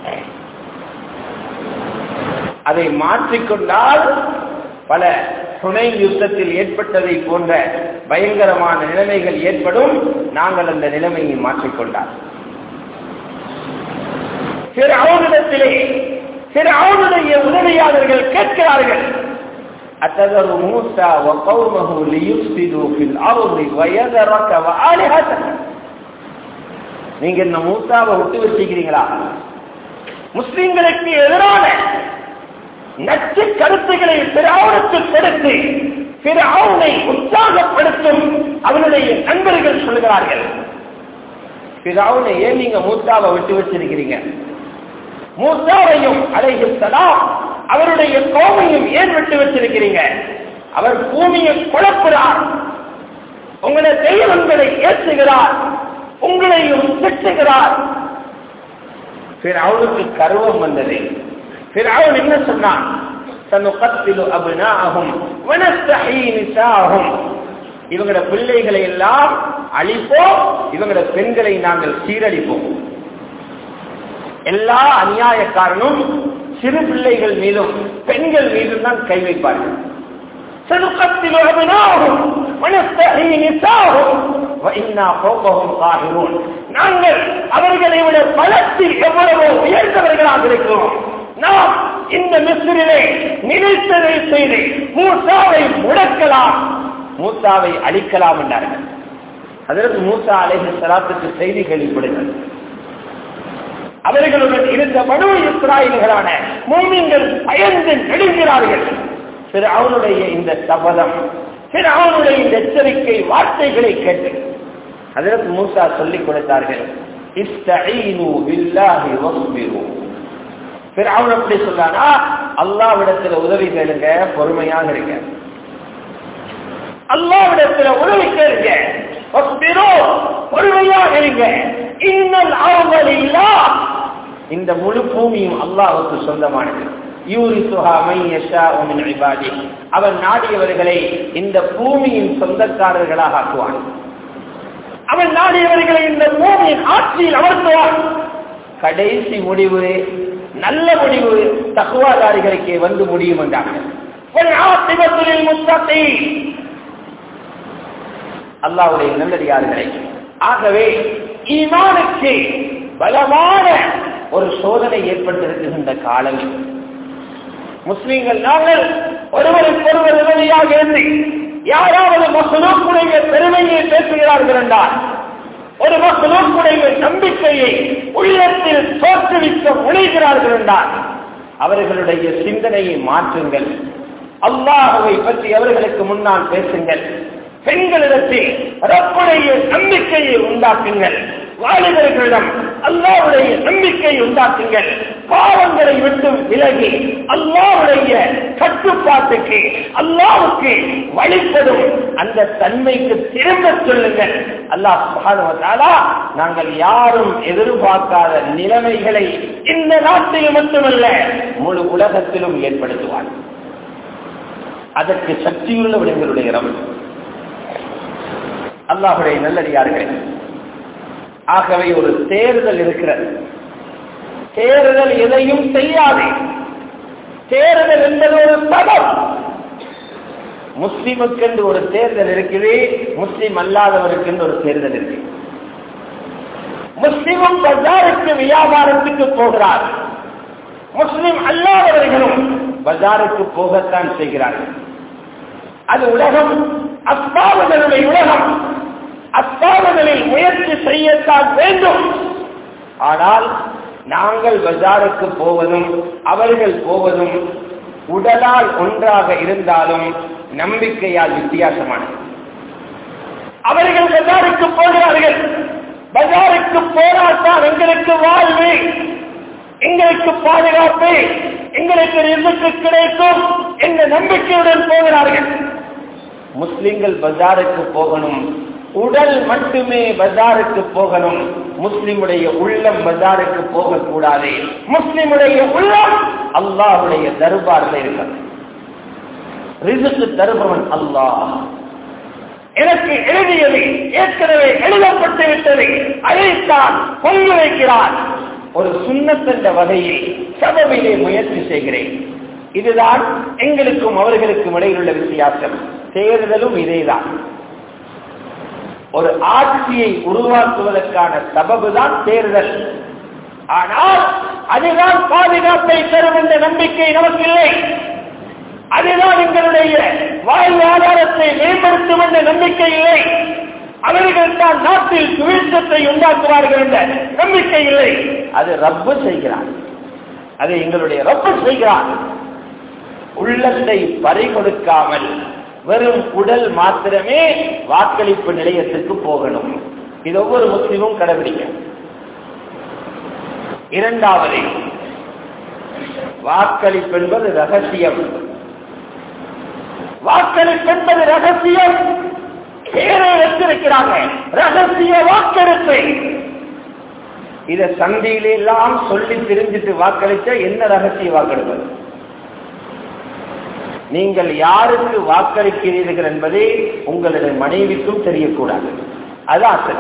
அதை மாற்றிக்கொண்டால் பல துணை யுத்தத்தில் ஏற்பட்டதை போன்ற பயங்கரமான நிலைமைகள் ஏற்படும் நாங்கள் அந்த நிலைமையை மாற்றிக்கொண்டால் சிறு அவனிடத்திலே சிறு அவனுடைய உதவியாளர்கள் கேட்கிறார்கள் أتذر موسى وقومه ليفسدوا في الأرض ويذرك وآلهتك நீங்க இந்த மூசாவை விட்டு வச்சுக்கிறீங்களா முஸ்லிம்களுக்கு எதிரான நச்சு கருத்துக்களை பிறாவுக்கு கொடுத்து பிறாவுனை உற்சாகப்படுத்தும் அவனுடைய நண்பர்கள் சொல்கிறார்கள் பிறாவுனை ஏன் நீங்க மூசாவை விட்டு வச்சிருக்கிறீங்க மூசாவையும் அலைஹிஸ்ஸலாம் அவருடைய கோமையும் ஏன் விட்டு வச்சிருக்கிறீங்க அவர் பூமியை குழப்புகிறார் உங்களை தெய்வங்களை ஏற்றுகிறார் உங்களையும் திட்டுகிறார் அவனுக்கு கருவம் வந்தது அவன் என்ன சொன்னான் சனுகத்திலு அபினாகும் வனஸ்தஹீ நிசாகும் இவங்களோட பிள்ளைகளை எல்லாம் அழிப்போம் இவங்களோட பெண்களை நாங்கள் சீரழிப்போம் எல்லா அநியாயக்காரனும் சிறு பிள்ளைகள் மீதும் பெண்கள் மீதும் தான் கை வைப்பார்கள் நாங்கள் அவர்களை விட பலத்தில் எவ்வளவோ உயர்ந்தவர்களாக இருக்கிறோம் நாம் இந்த மிஸ்ரிலே நினைத்ததை செய்து மூசாவை முடக்கலாம் மூசாவை அழிக்கலாம் என்றார்கள் அதற்கு மூசா அலைஹி சலாத்துக்கு செய்தி கேள்விப்படுகிறது அவர்களுடன் இருந்த மனு இஸ்ராயல்களான மூமிங்கள் பயந்து நெடுங்கிறார்கள் திரு அவனுடைய இந்த சபதம் திரு அவனுடைய இந்த எச்சரிக்கை வார்த்தைகளை கேட்டு அதற்கு மூசா சொல்லிக் கொடுத்தார்கள் அவன் அப்படி சொன்னானா அல்லாவிடத்துல உதவி கேளுங்க பொறுமையாக இருங்க அல்லாவிடத்துல உதவி கேளுங்க பொறுமையாக இருங்க இன்னல் அவங்களா இந்த முழு பூமியும் அல்லாவுக்கு சொந்தமானது அவன் நாடியவர்களை இந்த பூமியின் சொந்தக்காரர்களாக ஆக்குவான் அவன் நாடியவர்களை இந்த பூமியின் ஆட்சியில் அமர்த்துவான் கடைசி முடிவு நல்ல முடிவு தகுவாதாரிகளுக்கே வந்து முடியும் என்றார்கள் முத்தத்தை அல்லாவுடைய நல்லடியார்களை ஆகவே ஈமானுக்கு பலமான ஒரு சோதனை ஏற்பட்டிருக்கின்ற காலம் முஸ்லீம்கள் நாங்கள் ஒருவருக்கு ஒருவர் உதவியாக இருந்து யாராவது மசலூக்குடைய பெருமையை பேசுகிறார்கள் என்றால் ஒரு மசலூக்குடைய நம்பிக்கையை உள்ளத்தில் தோற்றுவிக்க முனைகிறார்கள் என்றால் அவர்களுடைய சிந்தனையை மாற்றுங்கள் அல்லாஹுவை பற்றி அவர்களுக்கு முன்னால் பேசுங்கள் பெண்களிடத்தில் ரப்புடைய நம்பிக்கையை உண்டாக்குங்கள் வாலிபர்களிடம் அல்லாவுடைய நம்பிக்கை உண்டாக்குங்கள் பாவங்களை விட்டு விலகி அல்லாவுடைய கட்டுப்பாட்டுக்கு அல்லாவுக்கு வழிபடும் அந்த தன்மைக்கு திரும்ப சொல்லுங்கள் அல்லாஹ் சுபானுவதாலா நாங்கள் யாரும் எதிர்பார்க்காத நிலைமைகளை இந்த நாட்டில் மட்டுமல்ல முழு உலகத்திலும் ஏற்படுத்துவார் அதற்கு சக்தியுள்ள விடங்களுடைய ரவல் அல்லாஹுடைய நல்லடியார்களே ஆகவே ஒரு தேர்தல் இருக்கிறது தேர்தல் எதையும் செய்யாது தேர்தல் என்பது ஒரு பதம் முஸ்லிமுக்கு என்று ஒரு தேர்தல் இருக்குது முஸ்லிம் அல்லாதவருக்கு என்று ஒரு தேர்தல் இருக்கு முஸ்லிமும் பஜாருக்கு வியாபாரத்துக்கு போகிறார் முஸ்லிம் அல்லாதவர்களும் பஜாருக்கு போகத்தான் செய்கிறார்கள் அது உலகம் அஸ்பாவர்களுடைய உலகம் அஸ்பாவர்களில் முயற்சி செய்யத்தான் வேண்டும் ஆனால் நாங்கள் பஜாருக்கு போவதும் அவர்கள் போவதும் உடலால் ஒன்றாக இருந்தாலும் நம்பிக்கையால் வித்தியாசமானது அவர்கள் பஜாருக்கு போகிறார்கள் பஜாருக்கு போராட்டம் எங்களுக்கு வாழ்வு எங்களுக்கு பாதுகாப்பு எங்களுக்கு ரிசுக்கு கிடைக்கும் என்ற நம்பிக்கையுடன் போகிறார்கள் முஸ்லிம்கள் பஜாருக்கு போகணும் உடல் மட்டுமே பஜாருக்கு போகணும் முஸ்லிமுடைய உள்ளம் பஜாருக்கு போகக்கூடாது முஸ்லிமுடைய உள்ளம் அல்லாஹுடைய தர்பார்ல இருக்கிறது ரிசுக்கு தருபவன் அல்லாஹ் எனக்கு எழுதியது ஏற்கனவே எழுதப்பட்டு விட்டது அதைத்தான் பொங்கி வைக்கிறார் ஒரு சுண்ணத்தென்ற வகையில் சபையிலே முயற்சி செய்கிறேன் இதுதான் எங்களுக்கும் அவர்களுக்கும் இடையில் உள்ள வித்தியாசம் தேர்தலும் இதேதான் ஒரு ஆட்சியை உருவாக்குவதற்கான சபபு தான் தேர்தல் ஆனால் அதுதான் பாதுகாப்பை தரும் என்ற நம்பிக்கை நமக்கு இல்லை அதுதான் எங்களுடைய வாழ்வாதாரத்தை மேம்படுத்தும் என்ற நம்பிக்கை இல்லை அவர்கள் தான் நாட்டில் சுவிழ்ச்சத்தை உண்டாக்குவார்கள் என்ற நம்பிக்கை இல்லை அது ரப்பு செய்கிறார் அது எங்களுடைய ரப்பு செய்கிறார் உள்ளத்தை பறிகொடுக்காமல் வெறும் உடல் மாத்திரமே வாக்களிப்பு நிலையத்துக்கு போகணும் இது ஒவ்வொரு முஸ்லிமும் கடைபிடிக்க இரண்டாவது வாக்களிப்பு என்பது ரகசியம் வாக்களிப்பு என்பது ரகசியம் பேரை வச்சிருக்கிறாங்க ரகசிய வாக்கெடுப்பு இத சந்தையில எல்லாம் சொல்லி தெரிஞ்சிட்டு வாக்களிச்ச என்ன ரகசிய வாக்கெடுப்பது நீங்கள் யாருக்கு வாக்களிக்கிறீர்கள் என்பதை உங்களுடைய மனைவிக்கும் தெரியக்கூடாது அது ஆசை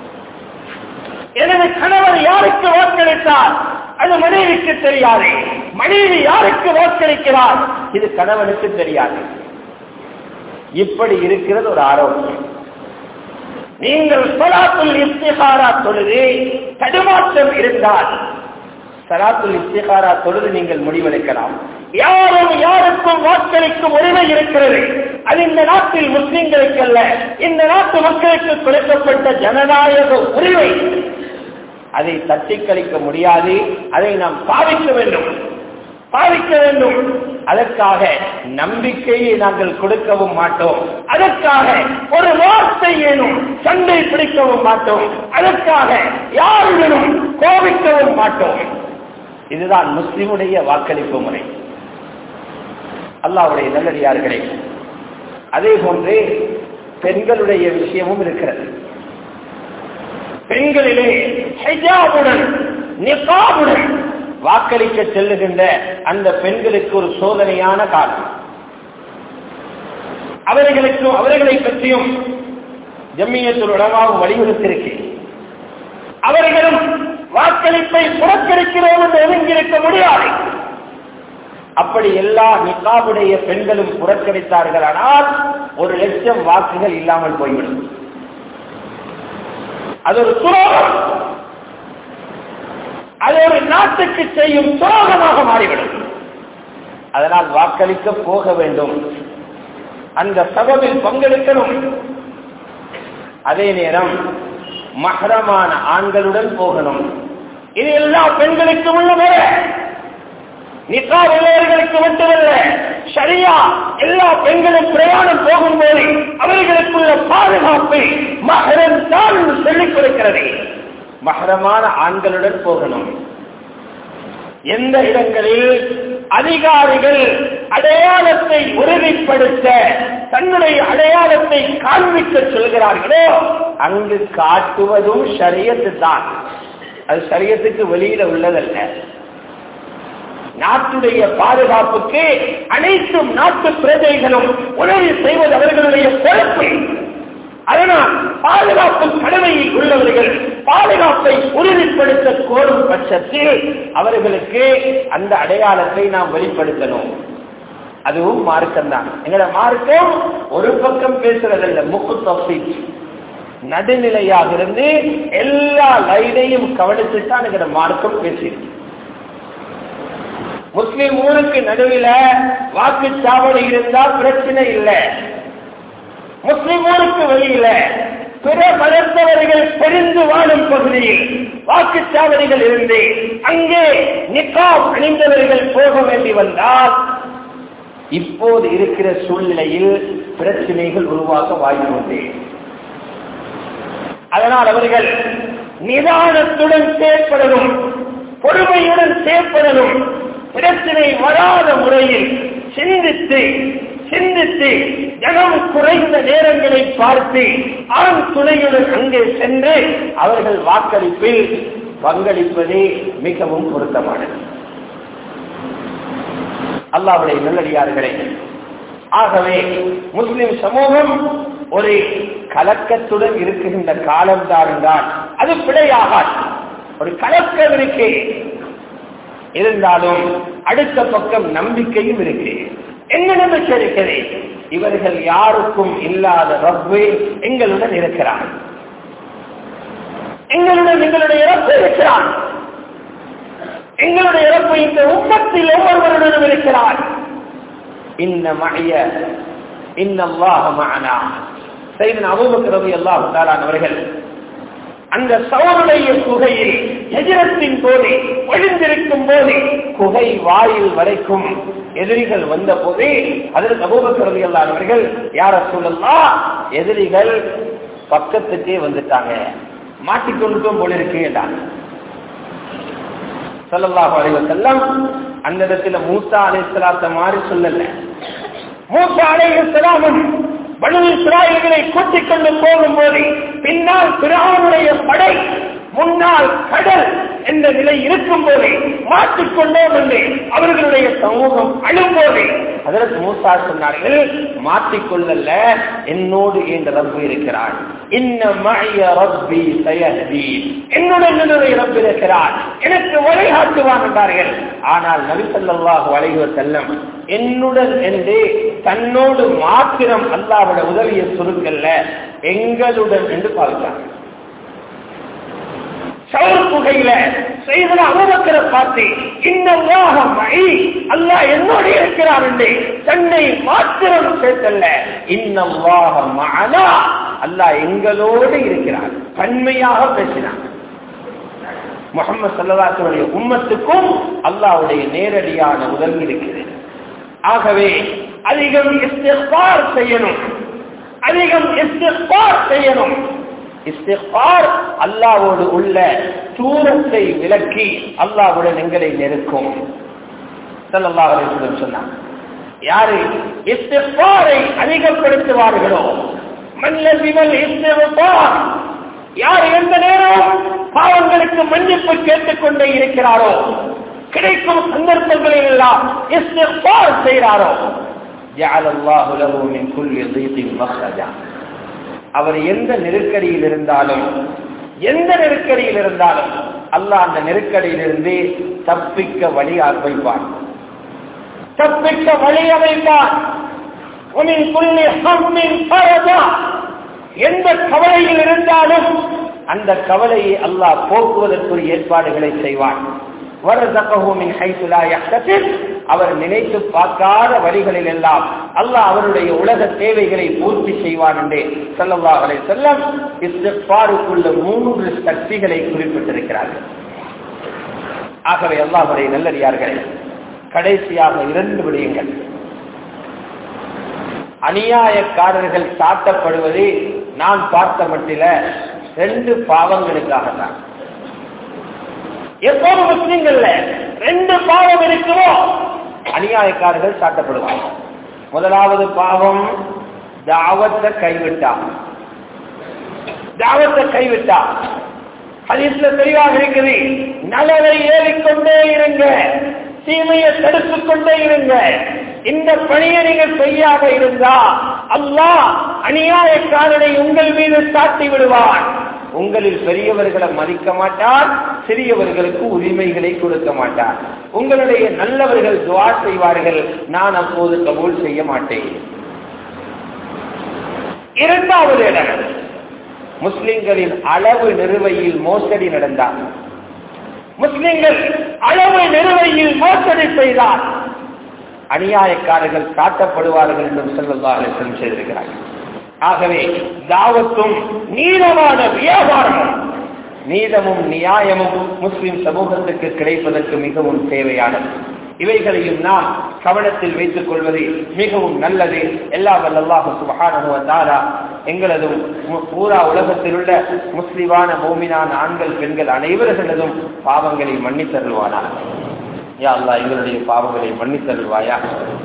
எனது கணவர் யாருக்கு வாக்களித்தார் அது மனைவிக்கு தெரியாது மனைவி யாருக்கு வாக்களிக்கிறார் இது கணவனுக்கு தெரியாது இப்படி இருக்கிறது ஒரு ஆரோக்கியம் நீங்கள் சலாத்துல் இஸ்திகாரா தொழுது தடுமாற்றம் இருந்தால் சலாத்துல் இஸ்திகாரா தொழுது நீங்கள் முடிவெடுக்கலாம் யாரும் யாருக்கும் வாக்களிக்கும் உரிமை இருக்கிறது அது இந்த நாட்டில் முஸ்லிம்களுக்கு அல்ல இந்த நாட்டு மக்களுக்கு கொடுக்கப்பட்ட ஜனநாயக உரிமை அதை தட்டி கழிக்க முடியாது அதை நாம் பாவிக்க வேண்டும் பாவிக்க வேண்டும் அதற்காக நம்பிக்கையை நாங்கள் கொடுக்கவும் மாட்டோம் அதற்காக ஒரு வார்த்தை ஏனும் சண்டை பிடிக்கவும் மாட்டோம் அதற்காக யாருடனும் கோபிக்கவும் மாட்டோம் இதுதான் முஸ்லிமுடைய வாக்களிப்பு முறை அல்லாவுடைய நல்லடியார்களே அதே போன்று பெண்களுடைய விஷயமும் இருக்கிறது பெண்களிலே ஹெஜாபுடன் நிகாபுடன் வாக்களிக்க செல்லுகின்ற அந்த பெண்களுக்கு ஒரு சோதனையான காலம் அவர்களுக்கும் அவர்களை பற்றியும் ஜம்மியத்தில் உணவாகவும் வலியுறுத்திருக்கு அவர்களும் வாக்களிப்பை புறக்கணிக்கிறோம் என்று ஒதுங்கியிருக்க முடியாது அப்படி எல்லா நிகாவுடைய பெண்களும் புறக்கணித்தார்கள் ஆனால் ஒரு லட்சம் வாக்குகள் இல்லாமல் போய்விடும் அது ஒரு துரோகம் அது ஒரு நாட்டுக்கு செய்யும் துரோகமாக மாறிவிடும் அதனால் வாக்களிக்க போக வேண்டும் அந்த சபையில் பங்கெடுக்கணும் அதே நேரம் மகரமான ஆண்களுடன் போகணும் இது எல்லா பெண்களுக்கும் உள்ள முறை நிக்கா இளையர்களுக்கு மட்டுமல்ல சரியா எல்லா பெண்களும் பிரயாணம் போகும்போது அவர்களுக்குள்ள பாதுகாப்பை மகரம் தான் சொல்லிக் கொடுக்கிறது மகரமான ஆண்களுடன் போகணும் எந்த இடங்களில் அதிகாரிகள் அடையாளத்தை உறுதிப்படுத்த தன்னுடைய அடையாளத்தை காண்பிக்க சொல்கிறார்களோ அங்கு காட்டுவதும் சரியத்து தான் அது சரியத்துக்கு வெளியில உள்ளதல்ல நாட்டுடைய பாதுகாப்புக்கு அனைத்தும் நாட்டு பிரஜைகளும் உதவி செய்வது அவர்களுடைய பொறுப்பு அதனால் பாதுகாப்பு கடமையில் உள்ளவர்கள் பாதுகாப்பை உறுதிப்படுத்த கோரும் பட்சத்தில் அவர்களுக்கு அந்த அடையாளத்தை நாம் வெளிப்படுத்தணும் அதுவும் மார்க்கம் தான் எங்களோட மார்க்கம் ஒரு பக்கம் பேசுறதல்ல முக்கு தொகை நடுநிலையாக இருந்து எல்லா லைனையும் கவனிச்சுதான் எங்களோட மார்க்கம் பேசியிருக்கு முஸ்லிம் ஊருக்கு நடுவில் வாக்குச்சாவடி இருந்தா பிரச்சனை இல்லை முஸ்லிம் ஊருக்கு வெளியில பிற மதத்தவர்கள் பெருந்து வாழும் பகுதியில் வாக்குச்சாவடிகள் இருந்து அங்கே நிக்காப் அணிந்தவர்கள் போக வேண்டி வந்தால் இப்போது இருக்கிற சூழ்நிலையில் பிரச்சனைகள் உருவாக்க வாய்ப்புண்டு அதனால் அவர்கள் நிதானத்துடன் செயற்படணும் பொறுமையுடன் செயற்படணும் பிரச்சனை வராத முறையில் சிந்தித்து சிந்தித்து ஜனம் குறைந்த நேரங்களை பார்த்து ஆண் துணையுடன் அங்கே சென்று அவர்கள் வாக்களிப்பில் பங்களிப்பதே மிகவும் பொருத்தமானது அல்லாவுடைய நல்லடியார்களே ஆகவே முஸ்லிம் சமூகம் ஒரு கலக்கத்துடன் இருக்குகின்ற காலம்தான் என்றால் அது பிழையாகாது ஒரு கலக்கம் இருக்கு இருந்தாலும் அடுத்த பக்கம் நம்பிக்கையும் இருக்கு என்ன நம்பிக்கை இருக்கிறது இவர்கள் யாருக்கும் இல்லாத ரப்பு எங்களுடன் இருக்கிறார் எங்களுடன் எங்களுடைய இறப்பு இருக்கிறார் எங்களுடைய இறப்பு இந்த உம்மத்தில் ஒவ்வொருவருடனும் இருக்கிறார் இன்ன மழைய இன்னல்லாக மகனா செய்தன் அபூபக்கரவி அல்லாஹ் அவர்கள் அந்த சவருடைய குகையில் எதிரத்தின் போது ஒழிந்திருக்கும் போது குகை வாயில் வரைக்கும் எதிரிகள் வந்த போதே அதற்கு அபூபக்கரவி அவர்கள் யார சொல்லலாம் எதிரிகள் பக்கத்துக்கே வந்துட்டாங்க மாட்டிக்கொண்டுட்டும் போல இருக்கேன் சொல்லல்லாஹு அலைவ செல்லம் அந்த இடத்துல மூசா அலைசலாத்த மாதிரி சொல்லல மூசா அலைசலாமும் பனு இஸ்ராயல்களை கூட்டிக் கொண்டு போகும்போது பின்னால் பிராவுடைய படை முன்னால் கடல் என்ற நிலை இருக்கும் போதே மாற்றிக்கொண்டோம் என்று அவர்களுடைய சமூகம் அழும்போது அதற்கு மூசா சொன்னார்கள் மாற்றிக்கொள்ளல என்னோடு என்ற ரப்பு இருக்கிறார் இன்ன மழைய ரப்பி சயஹதி என்னுடன் என்னுடைய ரப்பு இருக்கிறார் எனக்கு வழிகாட்டுவான் என்றார்கள் ஆனால் நபிசல்லாஹு வளைவ செல்லம் என்னுடன் என்று தன்னோடு மாத்திரம் அல்லாவோட உதவியை சுருக்கல்ல எங்களுடன் என்று பார்த்தார் சவுர் புகையில செய்தன அனுபவக்கிற பார்த்து இன்னமாக மழை அல்லா என்னோட இருக்கிறார் என்று தன்னை மாத்திரம் சேர்த்தல்ல இன்னமாக மகனா அல்லா எங்களோடு இருக்கிறார் தன்மையாக பேசினார் முகமது சல்லாத்துடைய உம்மத்துக்கும் அல்லாவுடைய நேரடியான உதவி இருக்கிறது ஆகவே அதிகம் இஸ்திஃபார் செய்யணும் அதிகம் இஸ்திஃபார் செய்யணும் இஸ்திஃபார் அல்லாவோடு உள்ள தூரத்தை விலக்கி அல்லாவுடன் எங்களை நெருக்கும் ஸல்லல்லாஹு அலைஹி வஸல்லம் சொன்னார் யாரு இஸ்திஃபாரை அதிகப்படுத்துவார்களோ மல்லதிமல் இஸ்திஃபார் யார் எந்த நேரம் பாவங்களுக்கு மன்னிப்பு கேட்டுக்கொண்டே இருக்கிறாரோ கிடைக்கும் சந்தர்ப்பங்களில் எல்லாம் இஸ்திஃபார் செய்கிறாரோ جعل الله له من كل ضيق مخرجا அவர் எந்த நெருக்கடியில் இருந்தாலும் எந்த நெருக்கடியில் இருந்தாலும் அல்லாஹ் அந்த நெருக்கடியிலிருந்து தப்பிக்க வழி வைப்பான் தப்பிக்க வழி அமைப்பான் உனின் புள்ளி ஹம்மின் பரதா எந்த கவலையில் இருந்தாலும் அந்த கவலையை அல்லாஹ் போக்குவதற்குரிய ஏற்பாடுகளை செய்வான் வரதகஹுமின் ஹைசுலா யஹ்தசிப் அவர் நினைத்து பார்க்காத வழிகளில் எல்லாம் அல்லாஹ் அவருடைய உலக தேவைகளை பூர்த்தி செய்வான் என்று ஸல்லல்லாஹு அலைஹி வஸல்லம் இஸ்திக்பாருக்குள்ள மூன்று சக்திகளை குறிப்பிட்டிருக்கிறார்கள் ஆகவே அல்லாஹ்வுடைய நல்லடியார்களே கடைசியாக இரண்டு விடயங்கள் அநியாயக்காரர்கள் சாட்டப்படுவது நான் பார்த்த மட்டில ரெண்டு பாவங்களுக்காக தான் எப்போது முஸ்லிம்கள்ல ரெண்டு பாவம் இருக்குமோ அநியாயக்காரர்கள் சாட்டப்படுவாங்க முதலாவது பாவம் தாவத்தை கைவிட்டா தாவத்தை கைவிட்டா ஹதீஸ்ல தெளிவாக இருக்குது நலவை ஏறிக்கொண்டே இருங்க தீமையை தடுத்துக் கொண்டே இருங்க இந்த பணியை நீங்கள் செய்யாம இருந்தா அல்லாஹ் அநியாயக்காரனை உங்கள் மீது சாட்டி விடுவான் உங்களில் பெரியவர்களை மதிக்க மாட்டார் சிறியவர்களுக்கு உரிமைகளை கொடுக்க மாட்டார் உங்களுடைய நல்லவர்கள் துவா செய்வார்கள் நான் அப்போது கபூல் செய்ய மாட்டேன் இரண்டாவது இடம் முஸ்லிம்களின் அளவு நிறுவையில் மோசடி நடந்தார் முஸ்லிம்கள் அளவு நிறுவையில் மோசடி செய்தார் அநியாயக்காரர்கள் காட்டப்படுவார்கள் என்றும் செல்வதாக செய்திருக்கிறார்கள் ஆகவே தாவத்தும் நீளமான வியாபாரமும் நீதமும் நியாயமும் முஸ்லிம் சமூகத்துக்கு கிடைப்பதற்கு மிகவும் தேவையானது இவைகளையும் நாம் கவனத்தில் வைத்துக் கொள்வது மிகவும் நல்லது எல்லா வல்லாஹு சுபஹானஹுவத்தாரா எங்களதும் பூரா உலகத்தில் உள்ள முஸ்லிமான மோமினான ஆண்கள் பெண்கள் அனைவர்களதும் பாவங்களை மன்னித்தருள்வானா யா அல்லா எங்களுடைய பாவங்களை மன்னித்தருள்வாயா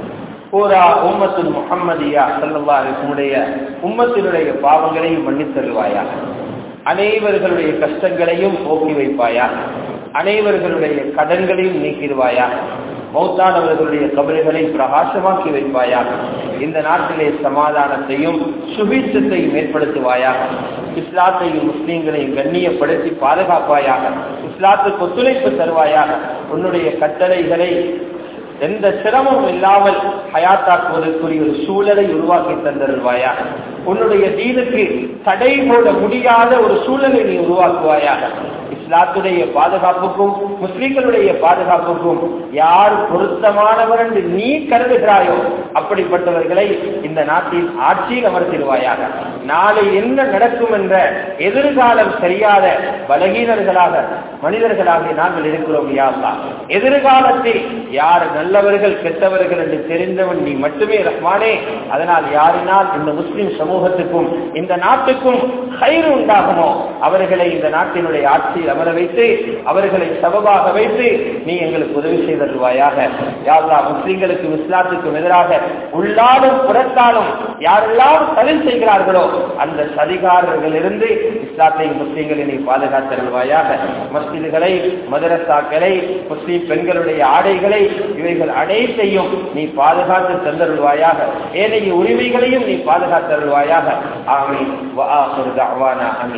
பூரா உம்மத்துல் முகம்மதியா சல்லா உடைய உம்மத்தினுடைய பாவங்களையும் மன்னித்தருள்வாயா அனைவர்களுடைய கஷ்டங்களையும் போக்கி வைப்பாயா அனைவர்களுடைய கடன்களையும் நீக்கிடுவாயா மௌத்தானவர்களுடைய கபறுகளை பிரகாசமாக்கி வைப்பாயா இந்த நாட்டிலே சமாதானத்தையும் சுபீட்சத்தையும் ஏற்படுத்துவாயாக இஸ்லாத்தையும் முஸ்லீம்களையும் கண்ணியப்படுத்தி பாதுகாப்பாயாக இஸ்லாத்துக்கு ஒத்துழைப்பு தருவாயாக உன்னுடைய கட்டளைகளை எந்த சிரமமும் இல்லாமல் ஹயாத்தாக்குவதற்குரிய ஒரு சூழலை உருவாக்கி தந்தருள்வாயா உன்னுடைய தீனுக்கு தடை போட முடியாத ஒரு சூழலை நீ உருவாக்குவாயாக இஸ்லாத்துடைய பாதுகாப்புக்கும் முஸ்லிம்களுடைய பாதுகாப்புக்கும் யார் பொருத்தமானவர் என்று நீ கருதுகிறாயோ அப்படிப்பட்டவர்களை இந்த நாட்டில் ஆட்சியில் அமர்த்திடுவாயாக நாளை என்ன நடக்கும் என்ற எதிர்காலம் தெரியாத பலகீனர்களாக மனிதர்களாக நாங்கள் இருக்கிறோம் யாருலா எதிர்காலத்தில் யார் நல்லவர்கள் கெட்டவர்கள் என்று தெரிந்தவன் நீ மட்டுமே ரஹ்மானே அதனால் யாரினால் இந்த முஸ்லிம் சமூகத்துக்கும் இந்த நாட்டுக்கும் கயிறு உண்டாகுமோ அவர்களை இந்த நாட்டினுடைய ஆட்சியில் அமர வைத்து அவர்களை சபபாக வைத்து நீ எங்களுக்கு உதவி செய்தருவாயாக யாரா முஸ்லிம்களுக்கும் இஸ்லாத்துக்கும் எதிராக உள்ளாலும் புறத்தாலும் யாரெல்லாம் சதி செய்கிறார்களோ அந்த சதிகாரர்களிலிருந்து இஸ்லாத்தையும் முஸ்லிம்களை நீ பாதுகாத்தருவாயாக மஸ்ஜிதுகளை மதரசாக்களை முஸ்லிம் பெண்களுடைய ஆடைகளை இவைகள் அனைத்தையும் நீ பாதுகாத்து தந்தருள்வாயாக ஏனைய உரிமைகளையும் நீ பாதுகாத்தருள்வாயாக ஆமீன்